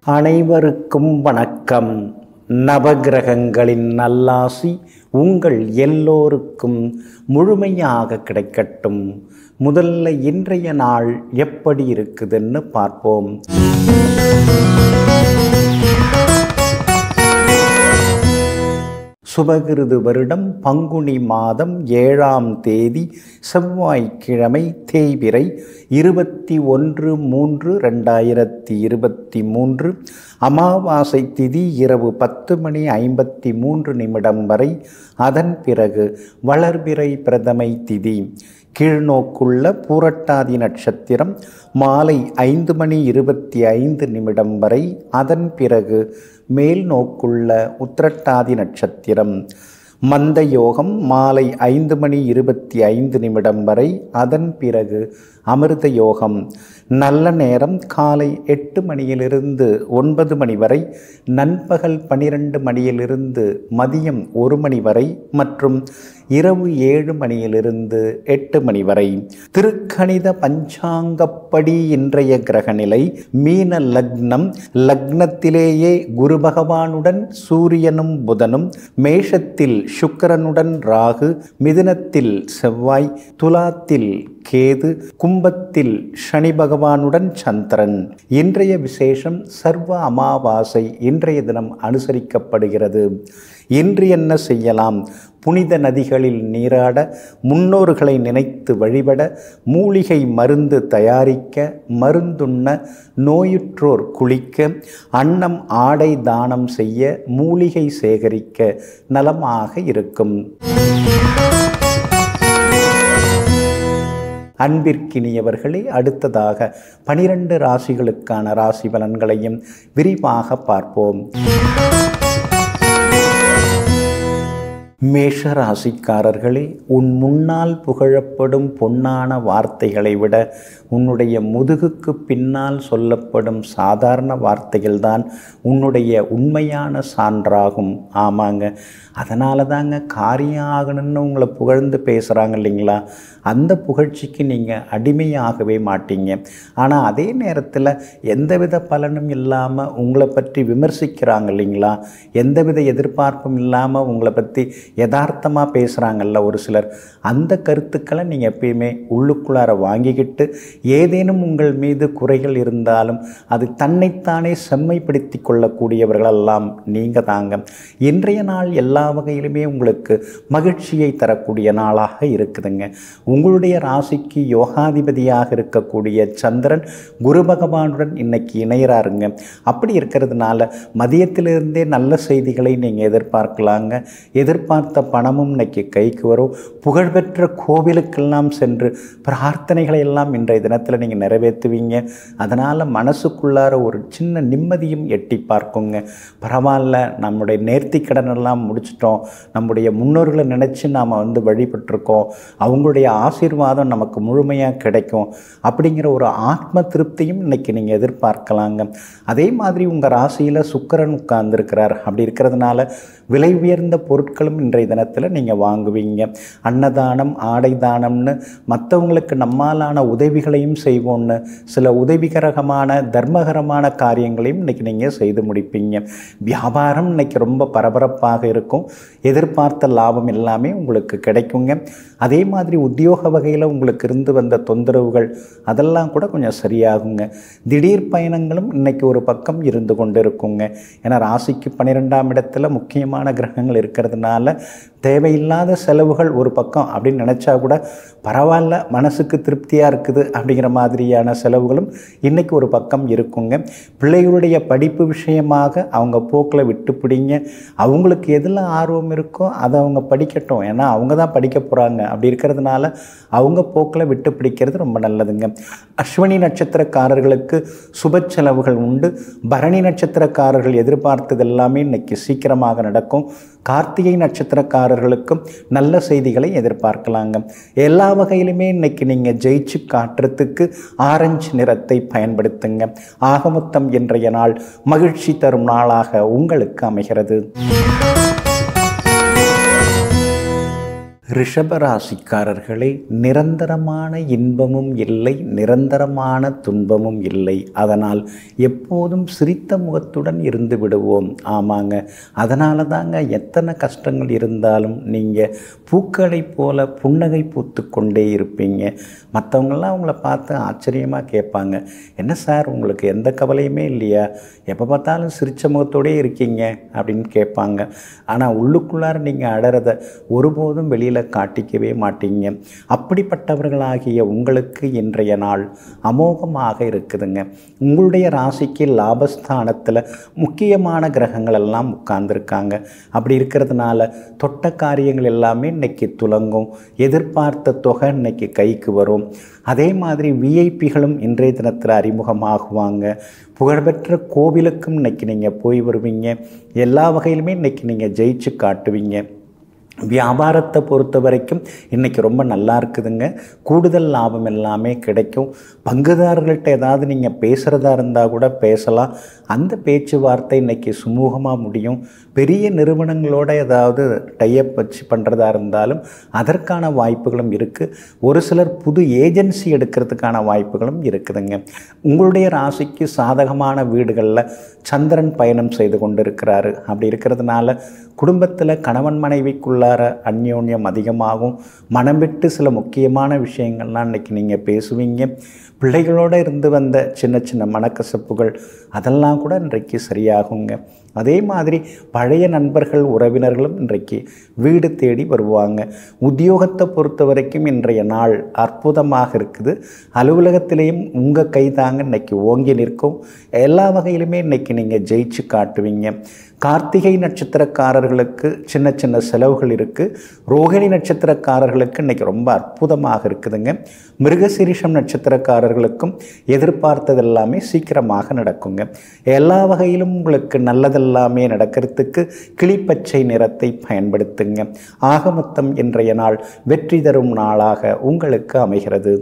அனைவருக்கும் வணக்கம் நவகிரகங்களின் நல்லாசி உங்கள் எல்லோருக்கும் முழுமையாக கிடைக்கட்டும் முதல்ல இன்றைய நாள் எப்படி இருக்குதுன்னு பார்ப்போம் சுபகிருது வருடம் பங்குனி மாதம் ஏழாம் தேதி செவ்வாய்க்கிழமை தேய்பிறை இருபத்தி ஒன்று மூன்று ரெண்டாயிரத்தி இருபத்தி மூன்று அமாவாசை திதி இரவு பத்து மணி ஐம்பத்தி மூன்று நிமிடம் வரை அதன் பிறகு வளர்பிறை பிரதமை திதி கீழ்நோக்குள்ள பூரட்டாதி நட்சத்திரம் மாலை ஐந்து மணி இருபத்தி ஐந்து நிமிடம் வரை அதன் பிறகு மேல் நோக்குள்ள உத்திரட்டாதி நட்சத்திரம் மந்த யோகம் மாலை ஐந்து மணி இருபத்தி ஐந்து நிமிடம் வரை அதன் பிறகு அமிர்த யோகம் நல்ல நேரம் காலை எட்டு மணியிலிருந்து ஒன்பது மணி வரை நண்பகல் பனிரெண்டு மணியிலிருந்து மதியம் ஒரு மணி வரை மற்றும் இரவு ஏழு மணியிலிருந்து எட்டு மணி வரை திருக்கணித பஞ்சாங்கப்படி இன்றைய கிரகநிலை மீன லக்னம் லக்னத்திலேயே குரு பகவானுடன் சூரியனும் புதனும் மேஷத்தில் சுக்கரனுடன் ராகு மிதுனத்தில் செவ்வாய் துலாத்தில் கேது கும்பத்தில் சனி பகவானுடன் சந்திரன் இன்றைய விசேஷம் சர்வ அமாவாசை இன்றைய தினம் அனுசரிக்கப்படுகிறது இன்று என்ன செய்யலாம் புனித நதிகளில் நீராட முன்னோர்களை நினைத்து வழிபட மூலிகை மருந்து தயாரிக்க மருந்துண்ண நோயுற்றோர் குளிக்க அன்னம் ஆடை தானம் செய்ய மூலிகை சேகரிக்க நலமாக இருக்கும் அன்பிற்கினியவர்களே அடுத்ததாக பனிரெண்டு ராசிகளுக்கான ராசி பலன்களையும் விரிவாக பார்ப்போம் மேஷ ராசிக்காரர்களே உன் முன்னால் புகழப்படும் பொன்னான வார்த்தைகளை விட உன்னுடைய முதுகுக்கு பின்னால் சொல்லப்படும் சாதாரண வார்த்தைகள்தான் உன்னுடைய உண்மையான சான்றாகும் ஆமாங்க அதனால தாங்க காரியம் ஆகணும்னு உங்களை புகழ்ந்து பேசுகிறாங்க இல்லைங்களா அந்த புகழ்ச்சிக்கு நீங்கள் அடிமையாகவே மாட்டீங்க ஆனால் அதே நேரத்தில் எந்தவித பலனும் இல்லாமல் உங்களை பற்றி விமர்சிக்கிறாங்க இல்லைங்களா எந்தவித எதிர்பார்ப்பும் இல்லாமல் உங்களை பற்றி யதார்த்தமாக பேசுகிறாங்கல்ல ஒரு சிலர் அந்த கருத்துக்களை நீங்கள் எப்பயுமே உள்ளுக்குள்ளார வாங்கிக்கிட்டு ஏதேனும் உங்கள் மீது குறைகள் இருந்தாலும் அது தன்னைத்தானே செம்மைப்படுத்தி கொள்ளக்கூடியவர்களெல்லாம் நீங்கள் தாங்க இன்றைய நாள் எல்லா வகையிலுமே உங்களுக்கு மகிழ்ச்சியை தரக்கூடிய நாளாக இருக்குதுங்க உங்களுடைய ராசிக்கு யோகாதிபதியாக இருக்கக்கூடிய சந்திரன் குரு பகவானுடன் இன்னைக்கு இணையிறாருங்க அப்படி இருக்கிறதுனால மதியத்திலிருந்தே நல்ல செய்திகளை நீங்கள் எதிர்பார்க்கலாங்க எதிர்பார்த்த பணமும் இன்னைக்கு கைக்கு வரும் புகழ்பெற்ற கோவிலுக்கெல்லாம் சென்று பிரார்த்தனைகளை எல்லாம் இன்றைய தினத்தில் நீங்கள் நிறைவேற்றுவீங்க அதனால் மனசுக்குள்ளார ஒரு சின்ன நிம்மதியும் எட்டி பார்க்குங்க பரவாயில்ல நம்முடைய நேர்த்தி கடனெல்லாம் முடிச்சிட்டோம் நம்முடைய முன்னோர்களை நினச்சி நாம் வந்து வழிபட்டிருக்கோம் அவங்களுடைய ஆசீர்வாதம் நமக்கு முழுமையாக கிடைக்கும் அப்படிங்கிற ஒரு ஆத்ம திருப்தியும் இன்னைக்கு நீங்கள் எதிர்பார்க்கலாங்க அதே மாதிரி உங்கள் ராசியில் சுக்கரன் உட்கார்ந்துருக்கிறார் அப்படி இருக்கிறதுனால விலை உயர்ந்த பொருட்களும் இன்றைய தினத்தில் நீங்கள் வாங்குவீங்க அன்னதானம் ஆடை தானம்னு மற்றவங்களுக்கு நம்மாலான உதவிகளையும் செய்வோம்னு சில உதவிகரகமான தர்மகரமான காரியங்களையும் இன்றைக்கி நீங்கள் செய்து முடிப்பீங்க வியாபாரம் இன்னைக்கு ரொம்ப பரபரப்பாக இருக்கும் எதிர்பார்த்த லாபம் எல்லாமே உங்களுக்கு கிடைக்குங்க அதே மாதிரி உத்தியோக வகையில் உங்களுக்கு இருந்து வந்த தொந்தரவுகள் அதெல்லாம் கூட கொஞ்சம் சரியாகுங்க திடீர் பயணங்களும் இன்னைக்கு ஒரு பக்கம் இருந்து கொண்டு இருக்குங்க ஏன்னா ராசிக்கு பன்னிரெண்டாம் இடத்துல முக்கியமான கிரகங்கள் இருக்கிறதுனால தேவையில்லாத செலவுகள் ஒரு பக்கம் அப்படின்னு நினச்சா கூட பரவாயில்ல மனசுக்கு திருப்தியாக இருக்குது அப்படிங்கிற மாதிரியான செலவுகளும் இன்றைக்கி ஒரு பக்கம் இருக்குங்க பிள்ளைகளுடைய படிப்பு விஷயமாக அவங்க போக்கில் விட்டு பிடிங்க அவங்களுக்கு எதில் ஆர்வம் இருக்கோ அதை அவங்க படிக்கட்டும் ஏன்னா அவங்க தான் படிக்க போகிறாங்க அப்படி இருக்கிறதுனால அவங்க போக்கில் விட்டு பிடிக்கிறது ரொம்ப நல்லதுங்க அஸ்வினி நட்சத்திரக்காரர்களுக்கு சுப செலவுகள் உண்டு பரணி நட்சத்திரக்காரர்கள் எதிர்பார்த்தது எல்லாமே இன்னைக்கு சீக்கிரமாக நடக்கும் கார்த்திகை நட்சத்திரக்காரர்களுக்கும் நல்ல செய்திகளை எதிர்பார்க்கலாங்க எல்லா வகையிலுமே இன்னைக்கு நீங்கள் ஜெயிச்சு காட்டுறதுக்கு ஆரஞ்சு நிறத்தை பயன்படுத்துங்க ஆகமொத்தம் இன்றைய நாள் மகிழ்ச்சி தரும் நாளாக உங்களுக்கு அமைகிறது ரிஷபராசிக்காரர்களே நிரந்தரமான இன்பமும் இல்லை நிரந்தரமான துன்பமும் இல்லை அதனால் எப்போதும் சிரித்த முகத்துடன் இருந்து விடுவோம் ஆமாங்க அதனால தாங்க எத்தனை கஷ்டங்கள் இருந்தாலும் நீங்கள் பூக்களைப் போல புன்னகை பூத்து கொண்டே இருப்பீங்க மற்றவங்களாம் உங்களை பார்த்து ஆச்சரியமாக கேட்பாங்க என்ன சார் உங்களுக்கு எந்த கவலையுமே இல்லையா எப்போ பார்த்தாலும் சிரித்த முகத்தோடே இருக்கீங்க அப்படின்னு கேட்பாங்க ஆனால் உள்ளுக்குள்ளார நீங்கள் அடறத ஒருபோதும் வெளியில் காட்டிக்கவே மாட்டீங்க அப்படிப்பட்டவர்களாகிய உங்களுக்கு இன்றைய நாள் அமோகமாக இருக்குதுங்க உங்களுடைய ராசிக்கு லாபஸ்தானத்தில் முக்கியமான கிரகங்கள் எல்லாம் உட்கார்ந்துருக்காங்க அப்படி இருக்கிறதுனால தொட்ட காரியங்கள் எல்லாமே இன்னைக்கு துலங்கும் எதிர்பார்த்த தொகை இன்னைக்கு கைக்கு வரும் அதே மாதிரி விஐபிகளும் இன்றைய தினத்தில் அறிமுகமாகுவாங்க புகழ்பெற்ற கோவிலுக்கும் இன்னைக்கு நீங்கள் போய் வருவீங்க எல்லா வகையிலுமே இன்னைக்கு நீங்கள் ஜெயிச்சு காட்டுவீங்க வியாபாரத்தை பொறுத்த வரைக்கும் இன்றைக்கி ரொம்ப நல்லா இருக்குதுங்க கூடுதல் லாபம் எல்லாமே கிடைக்கும் பங்குதாரர்கள்ட்ட ஏதாவது நீங்கள் பேசுகிறதா இருந்தால் கூட பேசலாம் அந்த பேச்சுவார்த்தை இன்றைக்கி சுமூகமாக முடியும் பெரிய நிறுவனங்களோட ஏதாவது டைப் வச்சு பண்ணுறதா இருந்தாலும் அதற்கான வாய்ப்புகளும் இருக்குது ஒரு சிலர் புது ஏஜென்சி எடுக்கிறதுக்கான வாய்ப்புகளும் இருக்குதுங்க உங்களுடைய ராசிக்கு சாதகமான வீடுகளில் சந்திரன் பயணம் செய்து கொண்டிருக்கிறாரு அப்படி இருக்கிறதுனால குடும்பத்தில் கணவன் மனைவிக்குள்ளார அந்யோன்யம் அதிகமாகும் மனம் விட்டு சில முக்கியமான விஷயங்கள்லாம் இன்றைக்கி நீங்கள் பேசுவீங்க பிள்ளைகளோடு இருந்து வந்த சின்ன சின்ன மனக்கசப்புகள் அதெல்லாம் கூட இன்றைக்கு சரியாகுங்க அதே மாதிரி பழைய நண்பர்கள் உறவினர்களும் இன்றைக்கு வீடு தேடி வருவாங்க உத்தியோகத்தை பொறுத்த வரைக்கும் இன்றைய நாள் அற்புதமாக இருக்குது அலுவலகத்திலேயும் உங்கள் கை தாங்க இன்னைக்கு ஓங்கி நிற்கும் எல்லா வகையிலுமே இன்னைக்கு நீங்கள் ஜெயிச்சு காட்டுவீங்க கார்த்திகை நட்சத்திரக்காரர்களுக்கு சின்ன சின்ன செலவுகள் இருக்குது ரோகிணி நட்சத்திரக்காரர்களுக்கு இன்றைக்கி ரொம்ப அற்புதமாக இருக்குதுங்க மிருகசிரிஷம் நட்சத்திரக்காரர்களுக்கும் எதிர்பார்த்தது எல்லாமே சீக்கிரமாக நடக்குங்க எல்லா வகையிலும் உங்களுக்கு நல்லதெல்லாமே நடக்கிறதுக்கு கிளிப்பச்சை நிறத்தை பயன்படுத்துங்க ஆக மொத்தம் இன்றைய நாள் வெற்றி தரும் நாளாக உங்களுக்கு அமைகிறது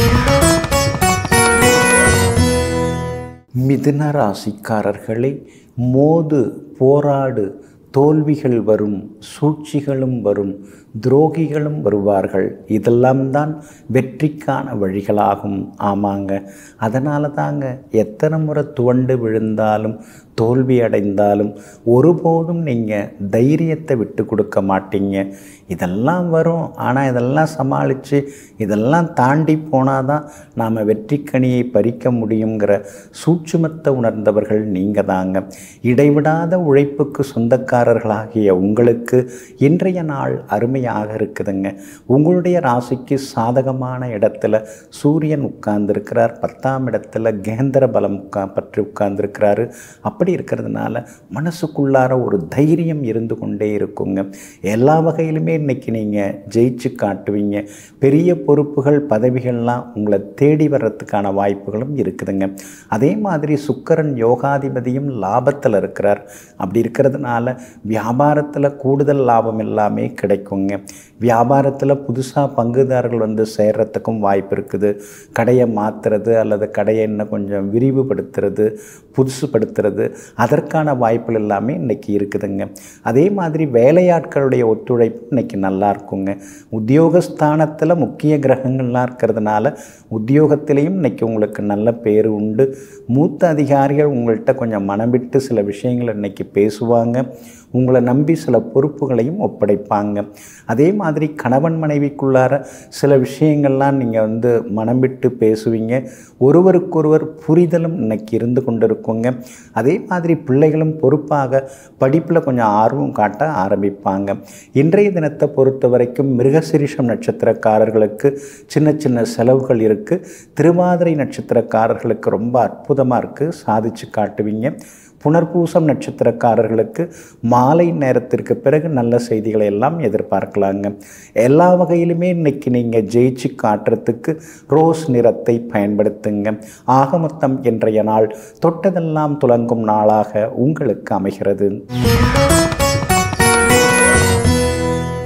மிதுன ராசிக்காரர்களை மோது போராடு தோல்விகள் வரும் சூழ்ச்சிகளும் வரும் துரோகிகளும் வருவார்கள் இதெல்லாம் தான் வெற்றிக்கான வழிகளாகும் ஆமாங்க அதனால தாங்க எத்தனை முறை துவண்டு விழுந்தாலும் தோல்வி அடைந்தாலும் ஒருபோதும் நீங்கள் தைரியத்தை விட்டு கொடுக்க மாட்டீங்க இதெல்லாம் வரும் ஆனால் இதெல்லாம் சமாளித்து இதெல்லாம் தாண்டி போனால் தான் நாம் வெற்றிக்கனியை பறிக்க முடியுங்கிற சூட்சுமத்தை உணர்ந்தவர்கள் நீங்கள் தாங்க இடைவிடாத உழைப்புக்கு சொந்தக்காரர்களாகிய உங்களுக்கு இன்றைய நாள் அருமையாக இருக்குதுங்க உங்களுடைய ராசிக்கு சாதகமான இடத்துல சூரியன் உட்கார்ந்துருக்கிறார் பத்தாம் இடத்துல கேந்திர பலம் உட்கா பற்றி உட்கார்ந்துருக்கிறாரு அப்படி இருக்கிறதுனால மனசுக்குள்ளார ஒரு தைரியம் இருந்து கொண்டே இருக்குங்க எல்லா வகையிலுமே இன்னைக்கு நீங்கள் ஜெயிச்சு காட்டுவீங்க பெரிய பொறுப்புகள் பதவிகள்லாம் உங்களை தேடி வர்றதுக்கான வாய்ப்புகளும் இருக்குதுங்க அதே மாதிரி சுக்கரன் யோகாதிபதியும் லாபத்தில் இருக்கிறார் அப்படி இருக்கிறதுனால வியாபாரத்தில் கூடுதல் லாபம் எல்லாமே கிடைக்குங்க வியாபாரத்தில் புதுசாக பங்குதாரர்கள் வந்து சேர்றதுக்கும் வாய்ப்பு இருக்குது கடையை மாற்றுறது அல்லது கடையை இன்னும் கொஞ்சம் விரிவுபடுத்துறது புதுசுப்படுத்துறது அதற்கான வாய்ப்புகள் எல்லாமே இன்றைக்கி இருக்குதுங்க அதே மாதிரி வேலையாட்களுடைய ஒத்துழைப்பு இன்றைக்கி நல்லா இருக்குங்க உத்தியோகஸ்தானத்தில் முக்கிய கிரகங்கள்லாம் இருக்கிறதுனால உத்தியோகத்திலையும் இன்றைக்கி உங்களுக்கு நல்ல பேர் உண்டு மூத்த அதிகாரிகள் உங்கள்கிட்ட கொஞ்சம் மனம் விட்டு சில விஷயங்களை இன்றைக்கி பேசுவாங்க உங்களை நம்பி சில பொறுப்புகளையும் ஒப்படைப்பாங்க அதே மாதிரி கணவன் மனைவிக்குள்ளார சில விஷயங்கள்லாம் நீங்கள் வந்து மனம் விட்டு பேசுவீங்க ஒருவருக்கொருவர் புரிதலும் இன்னைக்கு இருந்து கொண்டிருக்குங்க அதே மாதிரி பிள்ளைகளும் பொறுப்பாக படிப்பில் கொஞ்சம் ஆர்வம் காட்ட ஆரம்பிப்பாங்க இன்றைய தினத்தை பொறுத்த வரைக்கும் மிருகசிரிஷம் நட்சத்திரக்காரர்களுக்கு சின்ன சின்ன செலவுகள் இருக்குது திருவாதிரை நட்சத்திரக்காரர்களுக்கு ரொம்ப அற்புதமாக இருக்குது சாதிச்சு காட்டுவீங்க புனர்பூசம் நட்சத்திரக்காரர்களுக்கு மாலை நேரத்திற்கு பிறகு நல்ல செய்திகளை எல்லாம் எதிர்பார்க்கலாங்க எல்லா வகையிலுமே இன்னைக்கு நீங்கள் ஜெயிச்சு காட்டுறதுக்கு ரோஸ் நிறத்தை பயன்படுத்துங்க ஆக மொத்தம் இன்றைய நாள் தொட்டதெல்லாம் துலங்கும் நாளாக உங்களுக்கு அமைகிறது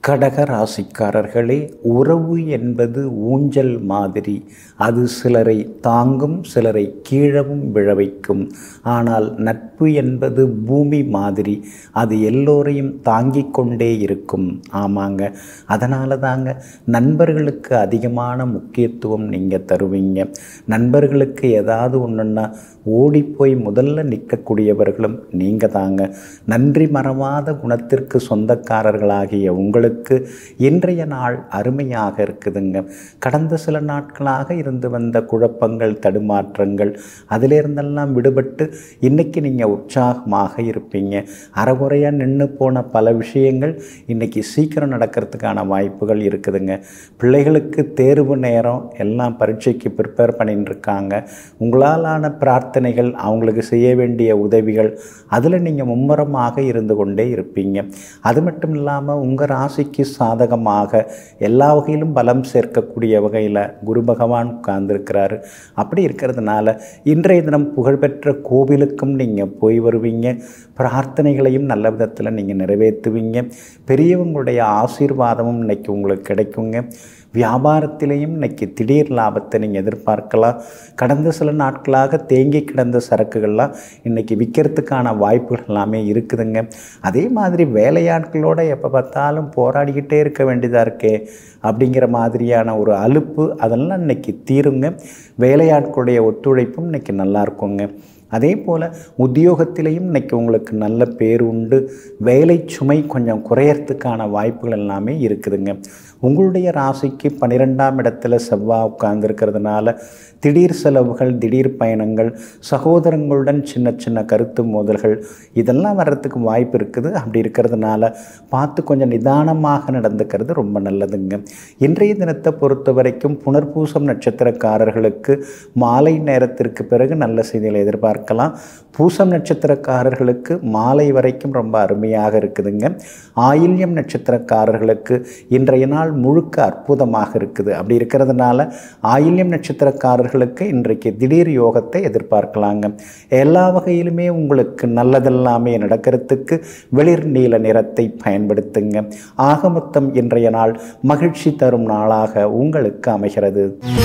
கடக ராசிக்காரர்களே உறவு என்பது ஊஞ்சல் மாதிரி அது சிலரை தாங்கும் சிலரை கீழவும் விழ வைக்கும் ஆனால் நட்பு என்பது பூமி மாதிரி அது எல்லோரையும் தாங்கிக் கொண்டே இருக்கும் ஆமாங்க அதனால தாங்க நண்பர்களுக்கு அதிகமான முக்கியத்துவம் நீங்கள் தருவீங்க நண்பர்களுக்கு ஏதாவது ஒன்றுன்னா ஓடிப்போய் முதல்ல நிற்கக்கூடியவர்களும் நீங்கள் தாங்க நன்றி மறவாத குணத்திற்கு சொந்தக்காரர்களாகிய உங்களுக்கு இன்றைய நாள் அருமையாக இருக்குதுங்க கடந்த சில நாட்களாக இருந்து வந்த குழப்பங்கள் தடுமாற்றங்கள் அதிலிருந்தெல்லாம் விடுபட்டு இன்னைக்கு நீங்கள் உற்சாகமாக இருப்பீங்க அறகுறையாக நின்று போன பல விஷயங்கள் இன்னைக்கு சீக்கிரம் நடக்கிறதுக்கான வாய்ப்புகள் இருக்குதுங்க பிள்ளைகளுக்கு தேர்வு நேரம் எல்லாம் பரீட்சைக்கு ப்ரிப்பேர் பண்ணிட்டு இருக்காங்க உங்களாலான பிரார்த்தனைகள் அவங்களுக்கு செய்ய வேண்டிய உதவிகள் அதில் நீங்கள் மும்முரமாக இருந்து கொண்டே இருப்பீங்க அது மட்டும் இல்லாமல் உங்கள் ராசிக்கு சாதகமாக எல்லா வகையிலும் பலம் சேர்க்கக்கூடிய வகையில் குரு பகவான் உட்கார்ந்துருக்கிறாரு அப்படி இருக்கிறதுனால இன்றைய தினம் புகழ்பெற்ற கோவிலுக்கும் நீங்கள் போய் வருவீங்க பிரார்த்தனைகளையும் நல்ல விதத்தில் நீங்கள் நிறைவேற்றுவீங்க பெரியவங்களுடைய ஆசீர்வாதமும் இன்னைக்கு உங்களுக்கு கிடைக்குங்க வியாபாரத்திலையும் இன்னைக்கு திடீர் லாபத்தை நீங்கள் எதிர்பார்க்கலாம் கடந்த சில நாட்களாக தேங்கி கிடந்த சரக்குகள்லாம் இன்னைக்கு விற்கிறதுக்கான வாய்ப்புகள் எல்லாமே இருக்குதுங்க அதே மாதிரி வேலையாட்களோட எப்போ பார்த்தாலும் போராடிக்கிட்டே இருக்க வேண்டியதாக இருக்கே அப்படிங்கிற மாதிரியான ஒரு அலுப்பு அதெல்லாம் இன்னைக்கு தீருங்க வேலையாட்களுடைய ஒத்துழைப்பும் இன்னைக்கு நல்லா இருக்குங்க அதே போல் உத்தியோகத்திலையும் இன்னைக்கு உங்களுக்கு நல்ல பேர் உண்டு வேலை சுமை கொஞ்சம் குறையறதுக்கான வாய்ப்புகள் எல்லாமே இருக்குதுங்க உங்களுடைய ராசிக்கு பன்னிரெண்டாம் இடத்துல செவ்வாய் உட்கார்ந்துருக்கிறதுனால திடீர் செலவுகள் திடீர் பயணங்கள் சகோதரங்களுடன் சின்ன சின்ன கருத்து மோதல்கள் இதெல்லாம் வர்றதுக்கு வாய்ப்பு இருக்குது அப்படி இருக்கிறதுனால பார்த்து கொஞ்சம் நிதானமாக நடந்துக்கிறது ரொம்ப நல்லதுங்க இன்றைய தினத்தை பொறுத்த வரைக்கும் புனர்பூசம் நட்சத்திரக்காரர்களுக்கு மாலை நேரத்திற்கு பிறகு நல்ல செய்திகளை எதிர்பார்க்கலாம் பூசம் நட்சத்திரக்காரர்களுக்கு மாலை வரைக்கும் ரொம்ப அருமையாக இருக்குதுங்க ஆயில்யம் நட்சத்திரக்காரர்களுக்கு இன்றைய நாள் முழுக்க அற்புதமாக இருக்குது அப்படி இருக்கிறதுனால ஆயில்யம் நட்சத்திரக்காரர்களுக்கு இன்றைக்கு திடீர் யோகத்தை எதிர்பார்க்கலாங்க எல்லா வகையிலுமே உங்களுக்கு நல்லதெல்லாமே நடக்கிறதுக்கு வெளிர் நீல நிறத்தை பயன்படுத்துங்க ஆக மொத்தம் இன்றைய நாள் மகிழ்ச்சி தரும் நாளாக உங்களுக்கு அமைகிறது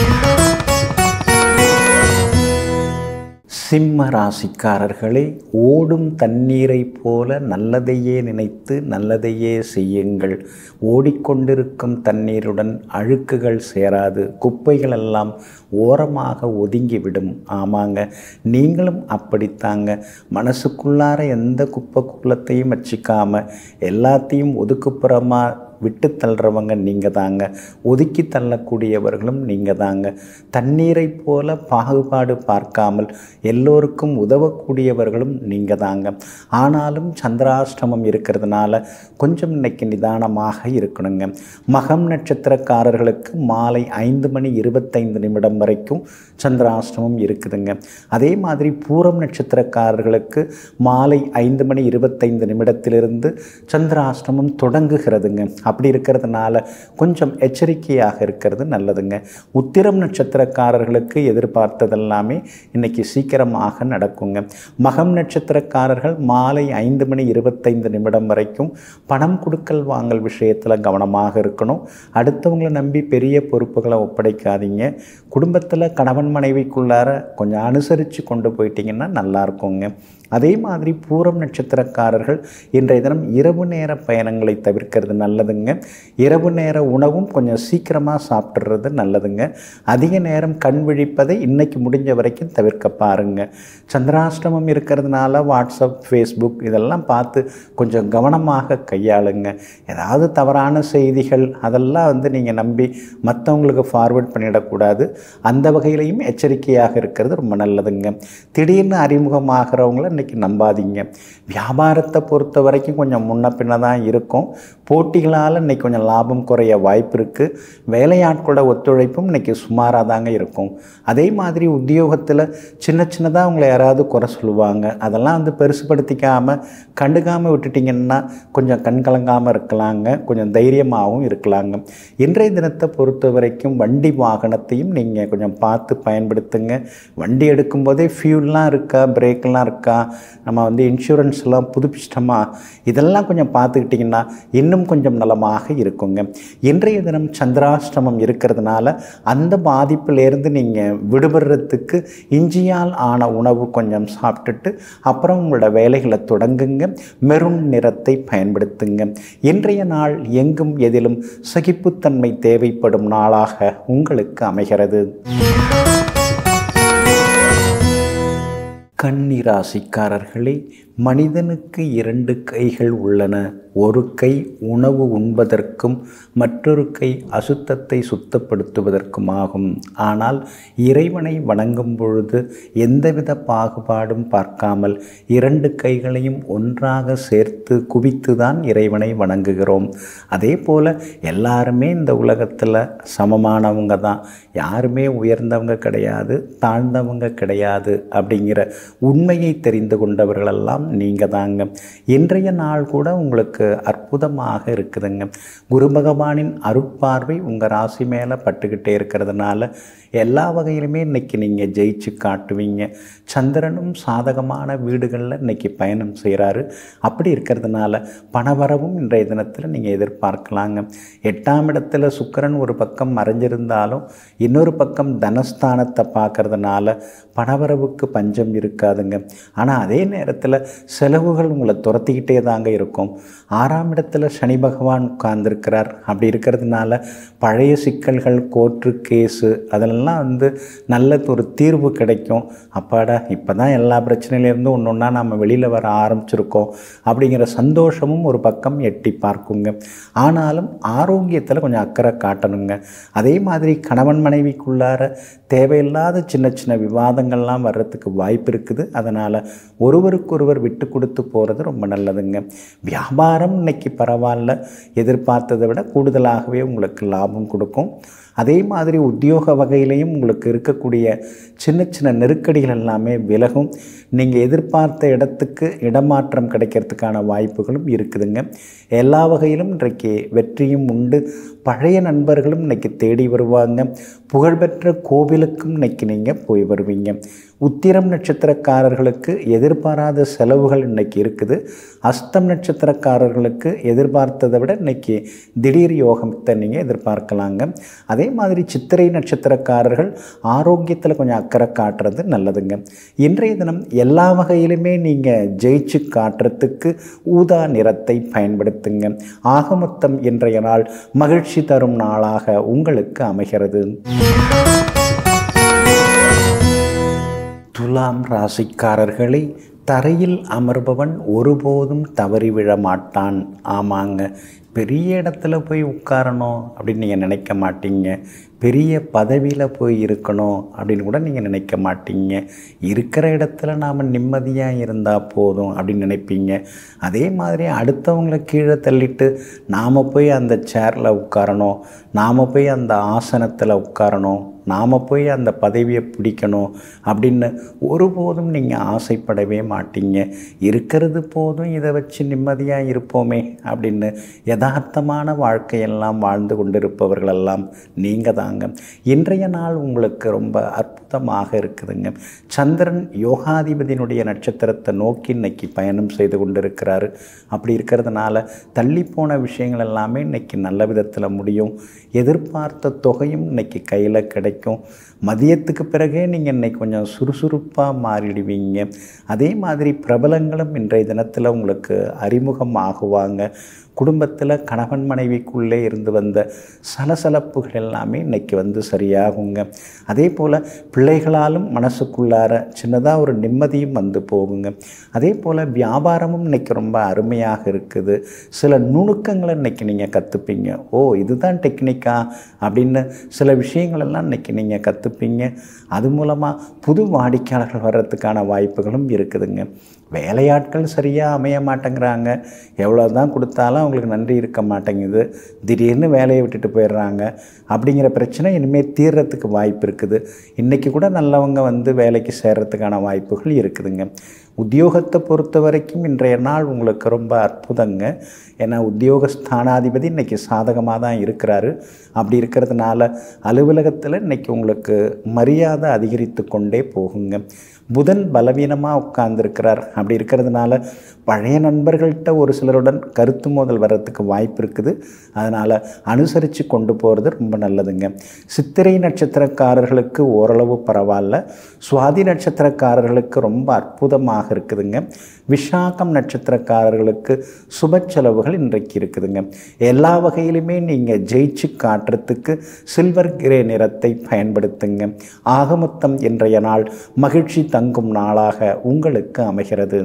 சிம்ம ராசிக்காரர்களே ஓடும் தண்ணீரை போல நல்லதையே நினைத்து நல்லதையே செய்யுங்கள் ஓடிக்கொண்டிருக்கும் தண்ணீருடன் அழுக்குகள் சேராது குப்பைகள் எல்லாம் ஓரமாக ஒதுங்கிவிடும் ஆமாங்க நீங்களும் அப்படித்தாங்க மனசுக்குள்ளார எந்த குப்பை குள்ளத்தையும் வச்சுக்காம எல்லாத்தையும் ஒதுக்குப்புறமாக விட்டு தள்ளுறவங்க நீங்கள் தாங்க ஒதுக்கி தள்ளக்கூடியவர்களும் நீங்கள் தாங்க தண்ணீரை போல பாகுபாடு பார்க்காமல் எல்லோருக்கும் உதவக்கூடியவர்களும் நீங்கள் தாங்க ஆனாலும் சந்திராஷ்டமம் இருக்கிறதுனால கொஞ்சம் இன்னைக்கு நிதானமாக இருக்கணுங்க மகம் நட்சத்திரக்காரர்களுக்கு மாலை ஐந்து மணி இருபத்தைந்து நிமிடம் வரைக்கும் சந்திராஷ்டமம் இருக்குதுங்க அதே மாதிரி பூரம் நட்சத்திரக்காரர்களுக்கு மாலை ஐந்து மணி இருபத்தைந்து நிமிடத்திலிருந்து சந்திராஷ்டமம் தொடங்குகிறதுங்க அப்படி இருக்கிறதுனால கொஞ்சம் எச்சரிக்கையாக இருக்கிறது நல்லதுங்க உத்திரம் நட்சத்திரக்காரர்களுக்கு எதிர்பார்த்ததெல்லாமே இன்னைக்கு சீக்கிரமாக நடக்குங்க மகம் நட்சத்திரக்காரர்கள் மாலை ஐந்து மணி இருபத்தைந்து நிமிடம் வரைக்கும் பணம் கொடுக்கல் வாங்கல் விஷயத்தில் கவனமாக இருக்கணும் அடுத்தவங்களை நம்பி பெரிய பொறுப்புகளை ஒப்படைக்காதீங்க குடும்பத்தில் கணவன் மனைவிக்குள்ளார கொஞ்சம் அனுசரித்து கொண்டு போயிட்டீங்கன்னா நல்லா இருக்குங்க அதே மாதிரி பூரம் நட்சத்திரக்காரர்கள் இன்றைய தினம் இரவு நேர பயணங்களை தவிர்க்கிறது நல்லதுங்க இரவு நேர உணவும் கொஞ்சம் சீக்கிரமாக சாப்பிட்றது நல்லதுங்க அதிக நேரம் கண் விழிப்பதை இன்னைக்கு முடிஞ்ச வரைக்கும் தவிர்க்க பாருங்க சந்திராஷ்டமம் இருக்கிறதுனால வாட்ஸ்அப் ஃபேஸ்புக் இதெல்லாம் பார்த்து கொஞ்சம் கவனமாக கையாளுங்க ஏதாவது தவறான செய்திகள் அதெல்லாம் வந்து நீங்கள் நம்பி மற்றவங்களுக்கு ஃபார்வர்ட் பண்ணிடக்கூடாது அந்த வகையிலையும் எச்சரிக்கையாக இருக்கிறது ரொம்ப நல்லதுங்க திடீர்னு அறிமுகமாகிறவங்கள இன்றைக்கி நம்பாதீங்க வியாபாரத்தை பொறுத்த வரைக்கும் கொஞ்சம் முன்ன பின்ன தான் இருக்கும் போட்டிகளால் இன்றைக்கி கொஞ்சம் லாபம் குறைய வாய்ப்பு இருக்குது வேலையாட்களோட ஒத்துழைப்பும் இன்றைக்கி சுமாராக தாங்க இருக்கும் அதே மாதிரி உத்தியோகத்தில் சின்ன சின்னதாக உங்களை யாராவது குறை சொல்லுவாங்க அதெல்லாம் வந்து பெருசுப்படுத்திக்காமல் கண்டுக்காமல் விட்டுட்டிங்கன்னா கொஞ்சம் கண் கலங்காமல் இருக்கலாங்க கொஞ்சம் தைரியமாகவும் இருக்கலாங்க இன்றைய தினத்தை பொறுத்த வரைக்கும் வண்டி வாகனத்தையும் நீங்கள் கொஞ்சம் பார்த்து பயன்படுத்துங்க வண்டி எடுக்கும்போதே ஃபியூல்லாம் இருக்கா பிரேக்கெல்லாம் இருக்கா நம்ம வந்து இன்சூரன்ஸ்லாம் புதுப்பிச்சிட்டோமா இதெல்லாம் கொஞ்சம் பார்த்துக்கிட்டிங்கன்னா இன்னும் கொஞ்சம் நலமாக இருக்குங்க இன்றைய தினம் சந்திராஷ்டமம் இருக்கிறதுனால அந்த பாதிப்பிலேருந்து நீங்கள் விடுபடுறதுக்கு இஞ்சியால் ஆன உணவு கொஞ்சம் சாப்பிட்டுட்டு அப்புறம் உங்களோட வேலைகளை தொடங்குங்க மெருண் நிறத்தை பயன்படுத்துங்க இன்றைய நாள் எங்கும் எதிலும் சகிப்புத்தன்மை தேவைப்படும் நாளாக உங்களுக்கு அமைகிறது கன்னிராசிக்காரர்களே மனிதனுக்கு இரண்டு கைகள் உள்ளன ஒரு கை உணவு உண்பதற்கும் மற்றொரு கை அசுத்தத்தை சுத்தப்படுத்துவதற்கும் ஆகும் ஆனால் இறைவனை வணங்கும் பொழுது எந்தவித பாகுபாடும் பார்க்காமல் இரண்டு கைகளையும் ஒன்றாக சேர்த்து குவித்து தான் இறைவனை வணங்குகிறோம் அதே போல் எல்லாருமே இந்த உலகத்தில் சமமானவங்க தான் யாருமே உயர்ந்தவங்க கிடையாது தாழ்ந்தவங்க கிடையாது அப்படிங்கிற உண்மையை தெரிந்து கொண்டவர்களெல்லாம் நீங்கள் தாங்க இன்றைய நாள் கூட உங்களுக்கு அற்புதமாக இருக்குதுங்க குரு பகவானின் அருட்பார்வை உங்கள் ராசி மேலே பட்டுக்கிட்டே இருக்கிறதுனால எல்லா வகையிலுமே இன்றைக்கி நீங்கள் ஜெயிச்சு காட்டுவீங்க சந்திரனும் சாதகமான வீடுகளில் இன்றைக்கி பயணம் செய்கிறாரு அப்படி இருக்கிறதுனால பணவரவும் இன்றைய தினத்தில் நீங்கள் எதிர்பார்க்கலாங்க எட்டாம் இடத்துல சுக்கரன் ஒரு பக்கம் மறைஞ்சிருந்தாலும் இன்னொரு பக்கம் தனஸ்தானத்தை பார்க்கறதுனால பணவரவுக்கு பஞ்சம் இருக்காதுங்க ஆனால் அதே நேரத்தில் செலவுகள் உங்களை துரத்திக்கிட்டே தாங்க இருக்கும் ஆறாம் இடத்துல சனி பகவான் உட்கார்ந்துருக்கிறார் அப்படி இருக்கிறதுனால பழைய சிக்கல்கள் கோர்ட்டு கேஸு அதெல்லாம் வந்து நல்ல ஒரு தீர்வு கிடைக்கும் அப்பாடா இப்போ தான் எல்லா பிரச்சனையிலேருந்தும் ஒன்று ஒன்றா நம்ம வெளியில் வர ஆரம்பிச்சிருக்கோம் அப்படிங்கிற சந்தோஷமும் ஒரு பக்கம் எட்டி பார்க்குங்க ஆனாலும் ஆரோக்கியத்தில் கொஞ்சம் அக்கறை காட்டணுங்க அதே மாதிரி கணவன் மனைவிக்குள்ளார தேவையில்லாத சின்ன சின்ன விவாதங்கள்லாம் வர்றதுக்கு வாய்ப்பு இருக்குது அதனால் ஒருவருக்கொருவர் விட்டு கொடுத்து போகிறது ரொம்ப நல்லதுங்க வியாபாரம் இன்னைக்கு பரவாயில்ல எதிர்பார்த்ததை விட கூடுதலாகவே உங்களுக்கு லாபம் கொடுக்கும் அதே மாதிரி உத்தியோக வகையிலையும் உங்களுக்கு இருக்கக்கூடிய சின்ன சின்ன நெருக்கடிகள் எல்லாமே விலகும் நீங்கள் எதிர்பார்த்த இடத்துக்கு இடமாற்றம் கிடைக்கிறதுக்கான வாய்ப்புகளும் இருக்குதுங்க எல்லா வகையிலும் இன்றைக்கு வெற்றியும் உண்டு பழைய நண்பர்களும் இன்னைக்கு தேடி வருவாங்க புகழ்பெற்ற கோவிலுக்கும் இன்னைக்கு நீங்கள் போய் வருவீங்க உத்திரம் நட்சத்திரக்காரர்களுக்கு எதிர்பாராத செலவுகள் இன்னைக்கு இருக்குது அஸ்தம் நட்சத்திரக்காரர்களுக்கு எதிர்பார்த்ததை விட இன்னைக்கு திடீர் யோகத்தை நீங்கள் எதிர்பார்க்கலாங்க அதே மாதிரி சித்திரை நட்சத்திரக்காரர்கள் ஆரோக்கியத்தில் கொஞ்சம் அக்கறை காட்டுறது நல்லதுங்க இன்றைய தினம் எல்லா வகையிலுமே நீங்கள் ஜெயிச்சு காட்டுறதுக்கு ஊதா நிறத்தை பயன்படுத்துங்க ஆக மொத்தம் இன்றைய நாள் மகிழ்ச்சி தரும் நாளாக உங்களுக்கு அமைகிறது துலாம் ராசிக்காரர்களை தரையில் அமர்பவன் ஒருபோதும் தவறி விழ மாட்டான் ஆமாங்க பெரிய இடத்துல போய் உட்காரணும் அப்படின்னு நீங்கள் நினைக்க மாட்டீங்க பெரிய பதவியில் போய் இருக்கணும் அப்படின்னு கூட நீங்கள் நினைக்க மாட்டீங்க இருக்கிற இடத்துல நாம் நிம்மதியாக இருந்தால் போதும் அப்படின்னு நினைப்பீங்க அதே மாதிரி அடுத்தவங்கள கீழே தள்ளிட்டு நாம் போய் அந்த சேரில் உட்காரணும் நாம் போய் அந்த ஆசனத்தில் உட்காரணும் நாம் போய் அந்த பதவியை பிடிக்கணும் அப்படின்னு ஒருபோதும் நீங்கள் ஆசைப்படவே மாட்டீங்க இருக்கிறது போதும் இதை வச்சு நிம்மதியாக இருப்போமே அப்படின்னு யதார்த்தமான வாழ்க்கையெல்லாம் வாழ்ந்து கொண்டிருப்பவர்களெல்லாம் நீங்கள் தாங்க இன்றைய நாள் உங்களுக்கு ரொம்ப அற்புதமாக இருக்குதுங்க சந்திரன் யோகாதிபதியினுடைய நட்சத்திரத்தை நோக்கி இன்னைக்கு பயணம் செய்து கொண்டிருக்கிறாரு அப்படி இருக்கிறதுனால தள்ளிப்போன விஷயங்கள் எல்லாமே இன்னைக்கு நல்ல விதத்தில் முடியும் எதிர்பார்த்த தொகையும் இன்னைக்கு கையில் கிடைக்கும் மதியத்துக்கு பிறகே நீங்கள் இன்னைக்கு கொஞ்சம் சுறுசுறுப்பாக மாறிடுவீங்க அதே மாதிரி பிரபலங்களும் இன்றைய தினத்தில் உங்களுக்கு அறிமுகம் ஆகுவாங்க குடும்பத்தில் கணவன் மனைவிக்குள்ளே இருந்து வந்த சலசலப்புகள் எல்லாமே இன்னைக்கு வந்து சரியாகுங்க அதே போல் பிள்ளைகளாலும் மனசுக்குள்ளார சின்னதாக ஒரு நிம்மதியும் வந்து போகுங்க அதே போல் வியாபாரமும் இன்னைக்கு ரொம்ப அருமையாக இருக்குது சில நுணுக்கங்களை இன்னைக்கு நீங்கள் கற்றுப்பீங்க ஓ இதுதான் டெக்னிக்கா அப்படின்னு சில விஷயங்கள் எல்லாம் இன்னைக்கு நீங்கள் கற்றுப்பீங்க அது மூலமாக புது வாடிக்கையாளர்கள் வர்றதுக்கான வாய்ப்புகளும் இருக்குதுங்க வேலையாட்கள் சரியாக அமைய மாட்டேங்கிறாங்க எவ்வளோ தான் கொடுத்தாலும் அவங்களுக்கு நன்றி இருக்க மாட்டேங்குது திடீர்னு வேலையை விட்டுட்டு போயிடுறாங்க அப்படிங்கிற பிரச்சனை இனிமேல் தீர்றதுக்கு வாய்ப்பு இருக்குது இன்றைக்கி கூட நல்லவங்க வந்து வேலைக்கு சேர்றதுக்கான வாய்ப்புகள் இருக்குதுங்க உத்தியோகத்தை பொறுத்த வரைக்கும் இன்றைய நாள் உங்களுக்கு ரொம்ப அற்புதங்க ஏன்னா உத்தியோக ஸ்தானாதிபதி இன்றைக்கி சாதகமாக தான் இருக்கிறாரு அப்படி இருக்கிறதுனால அலுவலகத்தில் இன்றைக்கி உங்களுக்கு மரியாதை அதிகரித்து கொண்டே போகுங்க புதன் பலவீனமாக உட்கார்ந்துருக்கிறார் அப்படி இருக்கிறதுனால பழைய நண்பர்கள்ட்ட ஒரு சிலருடன் கருத்து மோதல் வர்றதுக்கு வாய்ப்பு இருக்குது அதனால் அனுசரித்து கொண்டு போகிறது ரொம்ப நல்லதுங்க சித்திரை நட்சத்திரக்காரர்களுக்கு ஓரளவு பரவாயில்ல சுவாதி நட்சத்திரக்காரர்களுக்கு ரொம்ப அற்புதமாக இருக்குதுங்க விஷாகம் நட்சத்திரக்காரர்களுக்கு சுப செலவுகள் இன்றைக்கு இருக்குதுங்க எல்லா வகையிலுமே நீங்கள் ஜெயிச்சு காட்டுறதுக்கு சில்வர் கிரே நிறத்தை பயன்படுத்துங்க ஆகமொத்தம் இன்றைய நாள் மகிழ்ச்சி தங்கும் நாளாக உங்களுக்கு அமைகிறது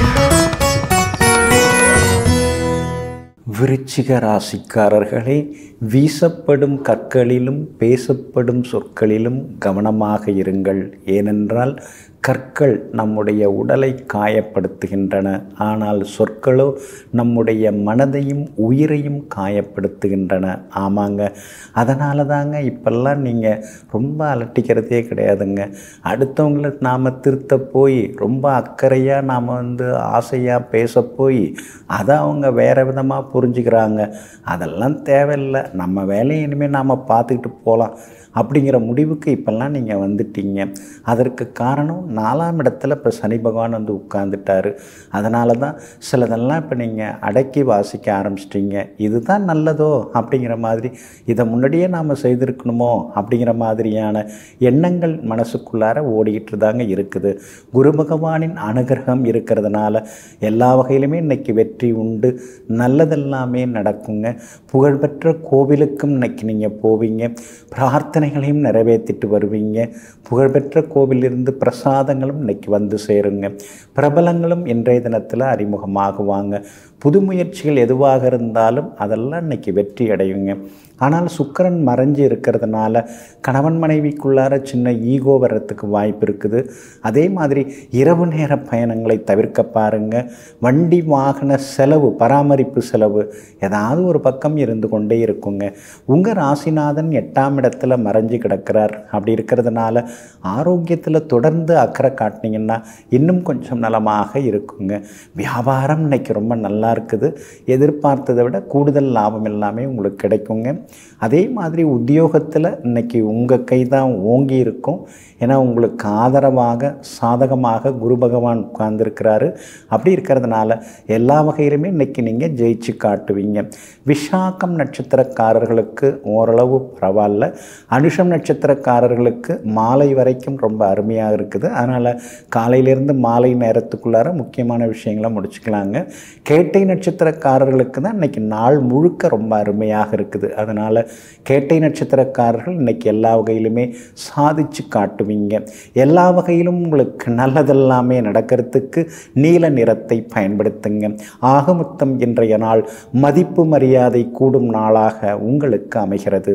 விருச்சிக ராசிக்காரர்களே வீசப்படும் கற்களிலும் பேசப்படும் சொற்களிலும் கவனமாக இருங்கள் ஏனென்றால் கற்கள் நம்முடைய உடலை காயப்படுத்துகின்றன ஆனால் சொற்களோ நம்முடைய மனதையும் உயிரையும் காயப்படுத்துகின்றன ஆமாங்க அதனால தாங்க இப்பெல்லாம் நீங்கள் ரொம்ப அலட்டிக்கிறதே கிடையாதுங்க அடுத்தவங்கள நாம் திருத்த போய் ரொம்ப அக்கறையாக நாம் வந்து ஆசையாக பேச போய் அதை அவங்க வேறு விதமாக புரிஞ்சுக்கிறாங்க அதெல்லாம் தேவையில்லை நம்ம வேலையை இனிமேல் நாம் பார்த்துக்கிட்டு போகலாம் அப்படிங்கிற முடிவுக்கு இப்போல்லாம் நீங்கள் வந்துட்டீங்க அதற்கு காரணம் நாலாம் இடத்துல இப்போ சனி பகவான் வந்து உட்கார்ந்துட்டாரு அதனால தான் சிலதெல்லாம் இப்போ நீங்கள் அடக்கி வாசிக்க ஆரம்பிச்சிட்டிங்க இதுதான் நல்லதோ அப்படிங்கிற மாதிரி இதை முன்னாடியே நாம் செய்திருக்கணுமோ அப்படிங்கிற மாதிரியான எண்ணங்கள் மனசுக்குள்ளார ஓடிக்கிட்டு தாங்க இருக்குது குரு பகவானின் அனுகிரகம் இருக்கிறதுனால எல்லா வகையிலுமே இன்னைக்கு வெற்றி உண்டு நல்லதெல்லாமே நடக்குங்க புகழ்பெற்ற கோவிலுக்கும் இன்னைக்கு நீங்கள் போவீங்க பிரார்த்தனைகளையும் நிறைவேற்றிட்டு வருவீங்க புகழ்பெற்ற கோவிலிருந்து பிரசாதங்களும் இன்னைக்கு வந்து சேருங்க பிரபலங்களும் இன்றைய தினத்தில் அறிமுகமாகுவாங்க புது முயற்சிகள் எதுவாக இருந்தாலும் அதெல்லாம் இன்னைக்கு வெற்றி அடையுங்க ஆனால் சுக்கரன் மறைஞ்சு இருக்கிறதுனால கணவன் மனைவிக்குள்ளார சின்ன ஈகோ வர்றதுக்கு வாய்ப்பு இருக்குது அதே மாதிரி இரவு நேர பயணங்களை தவிர்க்க பாருங்க வண்டி வாகன செலவு பராமரிப்பு செலவு ஏதாவது ஒரு பக்கம் இருந்து கொண்டே இருக்குங்க உங்கள் ராசிநாதன் எட்டாம் இடத்துல மறைஞ்சு கிடக்கிறார் அப்படி இருக்கிறதுனால ஆரோக்கியத்தில் தொடர்ந்து அக்கறை காட்டினீங்கன்னா இன்னும் கொஞ்சம் நலமாக இருக்குங்க வியாபாரம் இன்னைக்கு ரொம்ப நல்லா இருக்குது எதிர்பார்த்ததை விட கூடுதல் லாபம் எல்லாமே உங்களுக்கு கிடைக்குங்க அதே மாதிரி உத்தியோகத்தில் இன்னைக்கு உங்கள் கை தான் ஓங்கி இருக்கும் ஏன்னா உங்களுக்கு ஆதரவாக சாதகமாக குரு பகவான் உட்கார்ந்துருக்கிறாரு அப்படி இருக்கிறதுனால எல்லா வகையிலுமே இன்னைக்கு நீங்கள் ஜெயிச்சு காட்டுவீங்க விஷாகம் நட்சத்திரக்காரர்களுக்கு ஓரளவு பரவாயில்ல அனுஷம் நட்சத்திரக்காரர்களுக்கு மாலை வரைக்கும் ரொம்ப அருமையாக இருக்குது அதனால் காலையிலேருந்து மாலை நேரத்துக்குள்ளார முக்கியமான விஷயங்களை முடிச்சுக்கலாங்க கேட்டை நட்சத்திரக்காரர்களுக்கு தான் இன்னைக்கு நாள் முழுக்க ரொம்ப அருமையாக இருக்குது அதனால் கேட்டை நட்சத்திரக்காரர்கள் இன்னைக்கு எல்லா வகையிலுமே சாதிச்சு காட்டுவீங்க எல்லா வகையிலும் உங்களுக்கு நல்லதெல்லாமே நடக்கிறதுக்கு நீல நிறத்தை பயன்படுத்துங்க ஆகமொத்தம் இன்றைய நாள் மதிப்பு மரியாதை கூடும் நாளாக உங்களுக்கு அமைகிறது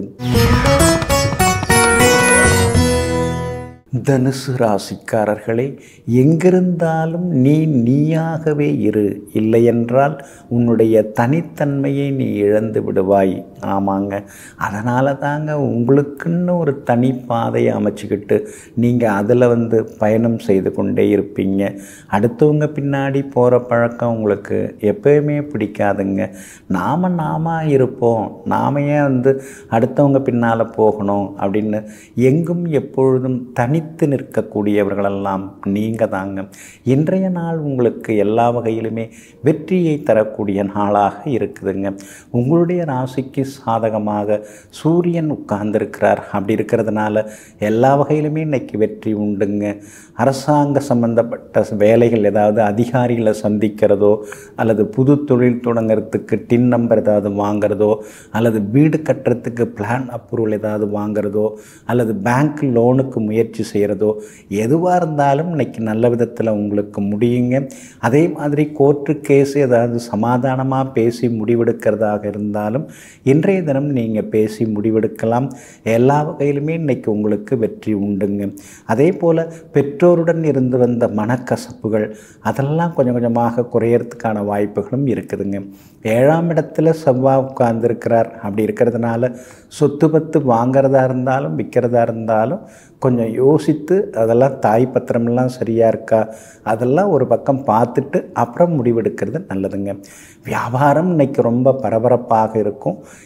தனுசு ராசிக்காரர்களே எங்கிருந்தாலும் நீ நீயாகவே இரு இல்லையென்றால் உன்னுடைய தனித்தன்மையை நீ இழந்து விடுவாய் ஆமாங்க அதனால தாங்க உங்களுக்குன்னு ஒரு தனி பாதையை அமைச்சுக்கிட்டு நீங்கள் அதில் வந்து பயணம் செய்து கொண்டே இருப்பீங்க அடுத்தவங்க பின்னாடி போகிற பழக்கம் உங்களுக்கு எப்பயுமே பிடிக்காதுங்க நாம் நாம இருப்போம் நாம ஏன் வந்து அடுத்தவங்க பின்னால் போகணும் அப்படின்னு எங்கும் எப்பொழுதும் தனி தனித்து நிற்கக்கூடியவர்களெல்லாம் நீங்கள் தாங்க இன்றைய நாள் உங்களுக்கு எல்லா வகையிலுமே வெற்றியை தரக்கூடிய நாளாக இருக்குதுங்க உங்களுடைய ராசிக்கு சாதகமாக சூரியன் உட்கார்ந்துருக்கிறார் அப்படி இருக்கிறதுனால எல்லா வகையிலுமே இன்னைக்கு வெற்றி உண்டுங்க அரசாங்க சம்பந்தப்பட்ட வேலைகள் ஏதாவது அதிகாரிகளை சந்திக்கிறதோ அல்லது புது தொழில் தொடங்கிறதுக்கு டின் நம்பர் ஏதாவது வாங்குறதோ அல்லது வீடு கட்டுறதுக்கு பிளான் அப்ரூவல் ஏதாவது வாங்குறதோ அல்லது பேங்க் லோனுக்கு முயற்சி செய்கிறதோ எதுவாக இருந்தாலும் இன்னைக்கு நல்ல விதத்தில் உங்களுக்கு முடியுங்க அதே மாதிரி கோர்ட்டு கேஸ் ஏதாவது சமாதானமாக பேசி முடிவெடுக்கிறதாக இருந்தாலும் இன்றைய தினம் நீங்கள் பேசி முடிவெடுக்கலாம் எல்லா வகையிலுமே இன்னைக்கு உங்களுக்கு வெற்றி உண்டுங்க அதே போல் பெற்றோருடன் இருந்து வந்த மனக்கசப்புகள் அதெல்லாம் கொஞ்சம் கொஞ்சமாக குறையறதுக்கான வாய்ப்புகளும் இருக்குதுங்க ஏழாம் இடத்துல செவ்வாய் உட்கார்ந்துருக்கிறார் அப்படி இருக்கிறதுனால சொத்து பத்து வாங்கிறதா இருந்தாலும் விற்கிறதா இருந்தாலும் கொஞ்சம் யோசித்து அதெல்லாம் தாய் பத்திரமெல்லாம் சரியாக இருக்கா அதெல்லாம் ஒரு பக்கம் பார்த்துட்டு அப்புறம் முடிவெடுக்கிறது நல்லதுங்க வியாபாரம் இன்னைக்கு ரொம்ப பரபரப்பாக இருக்கும்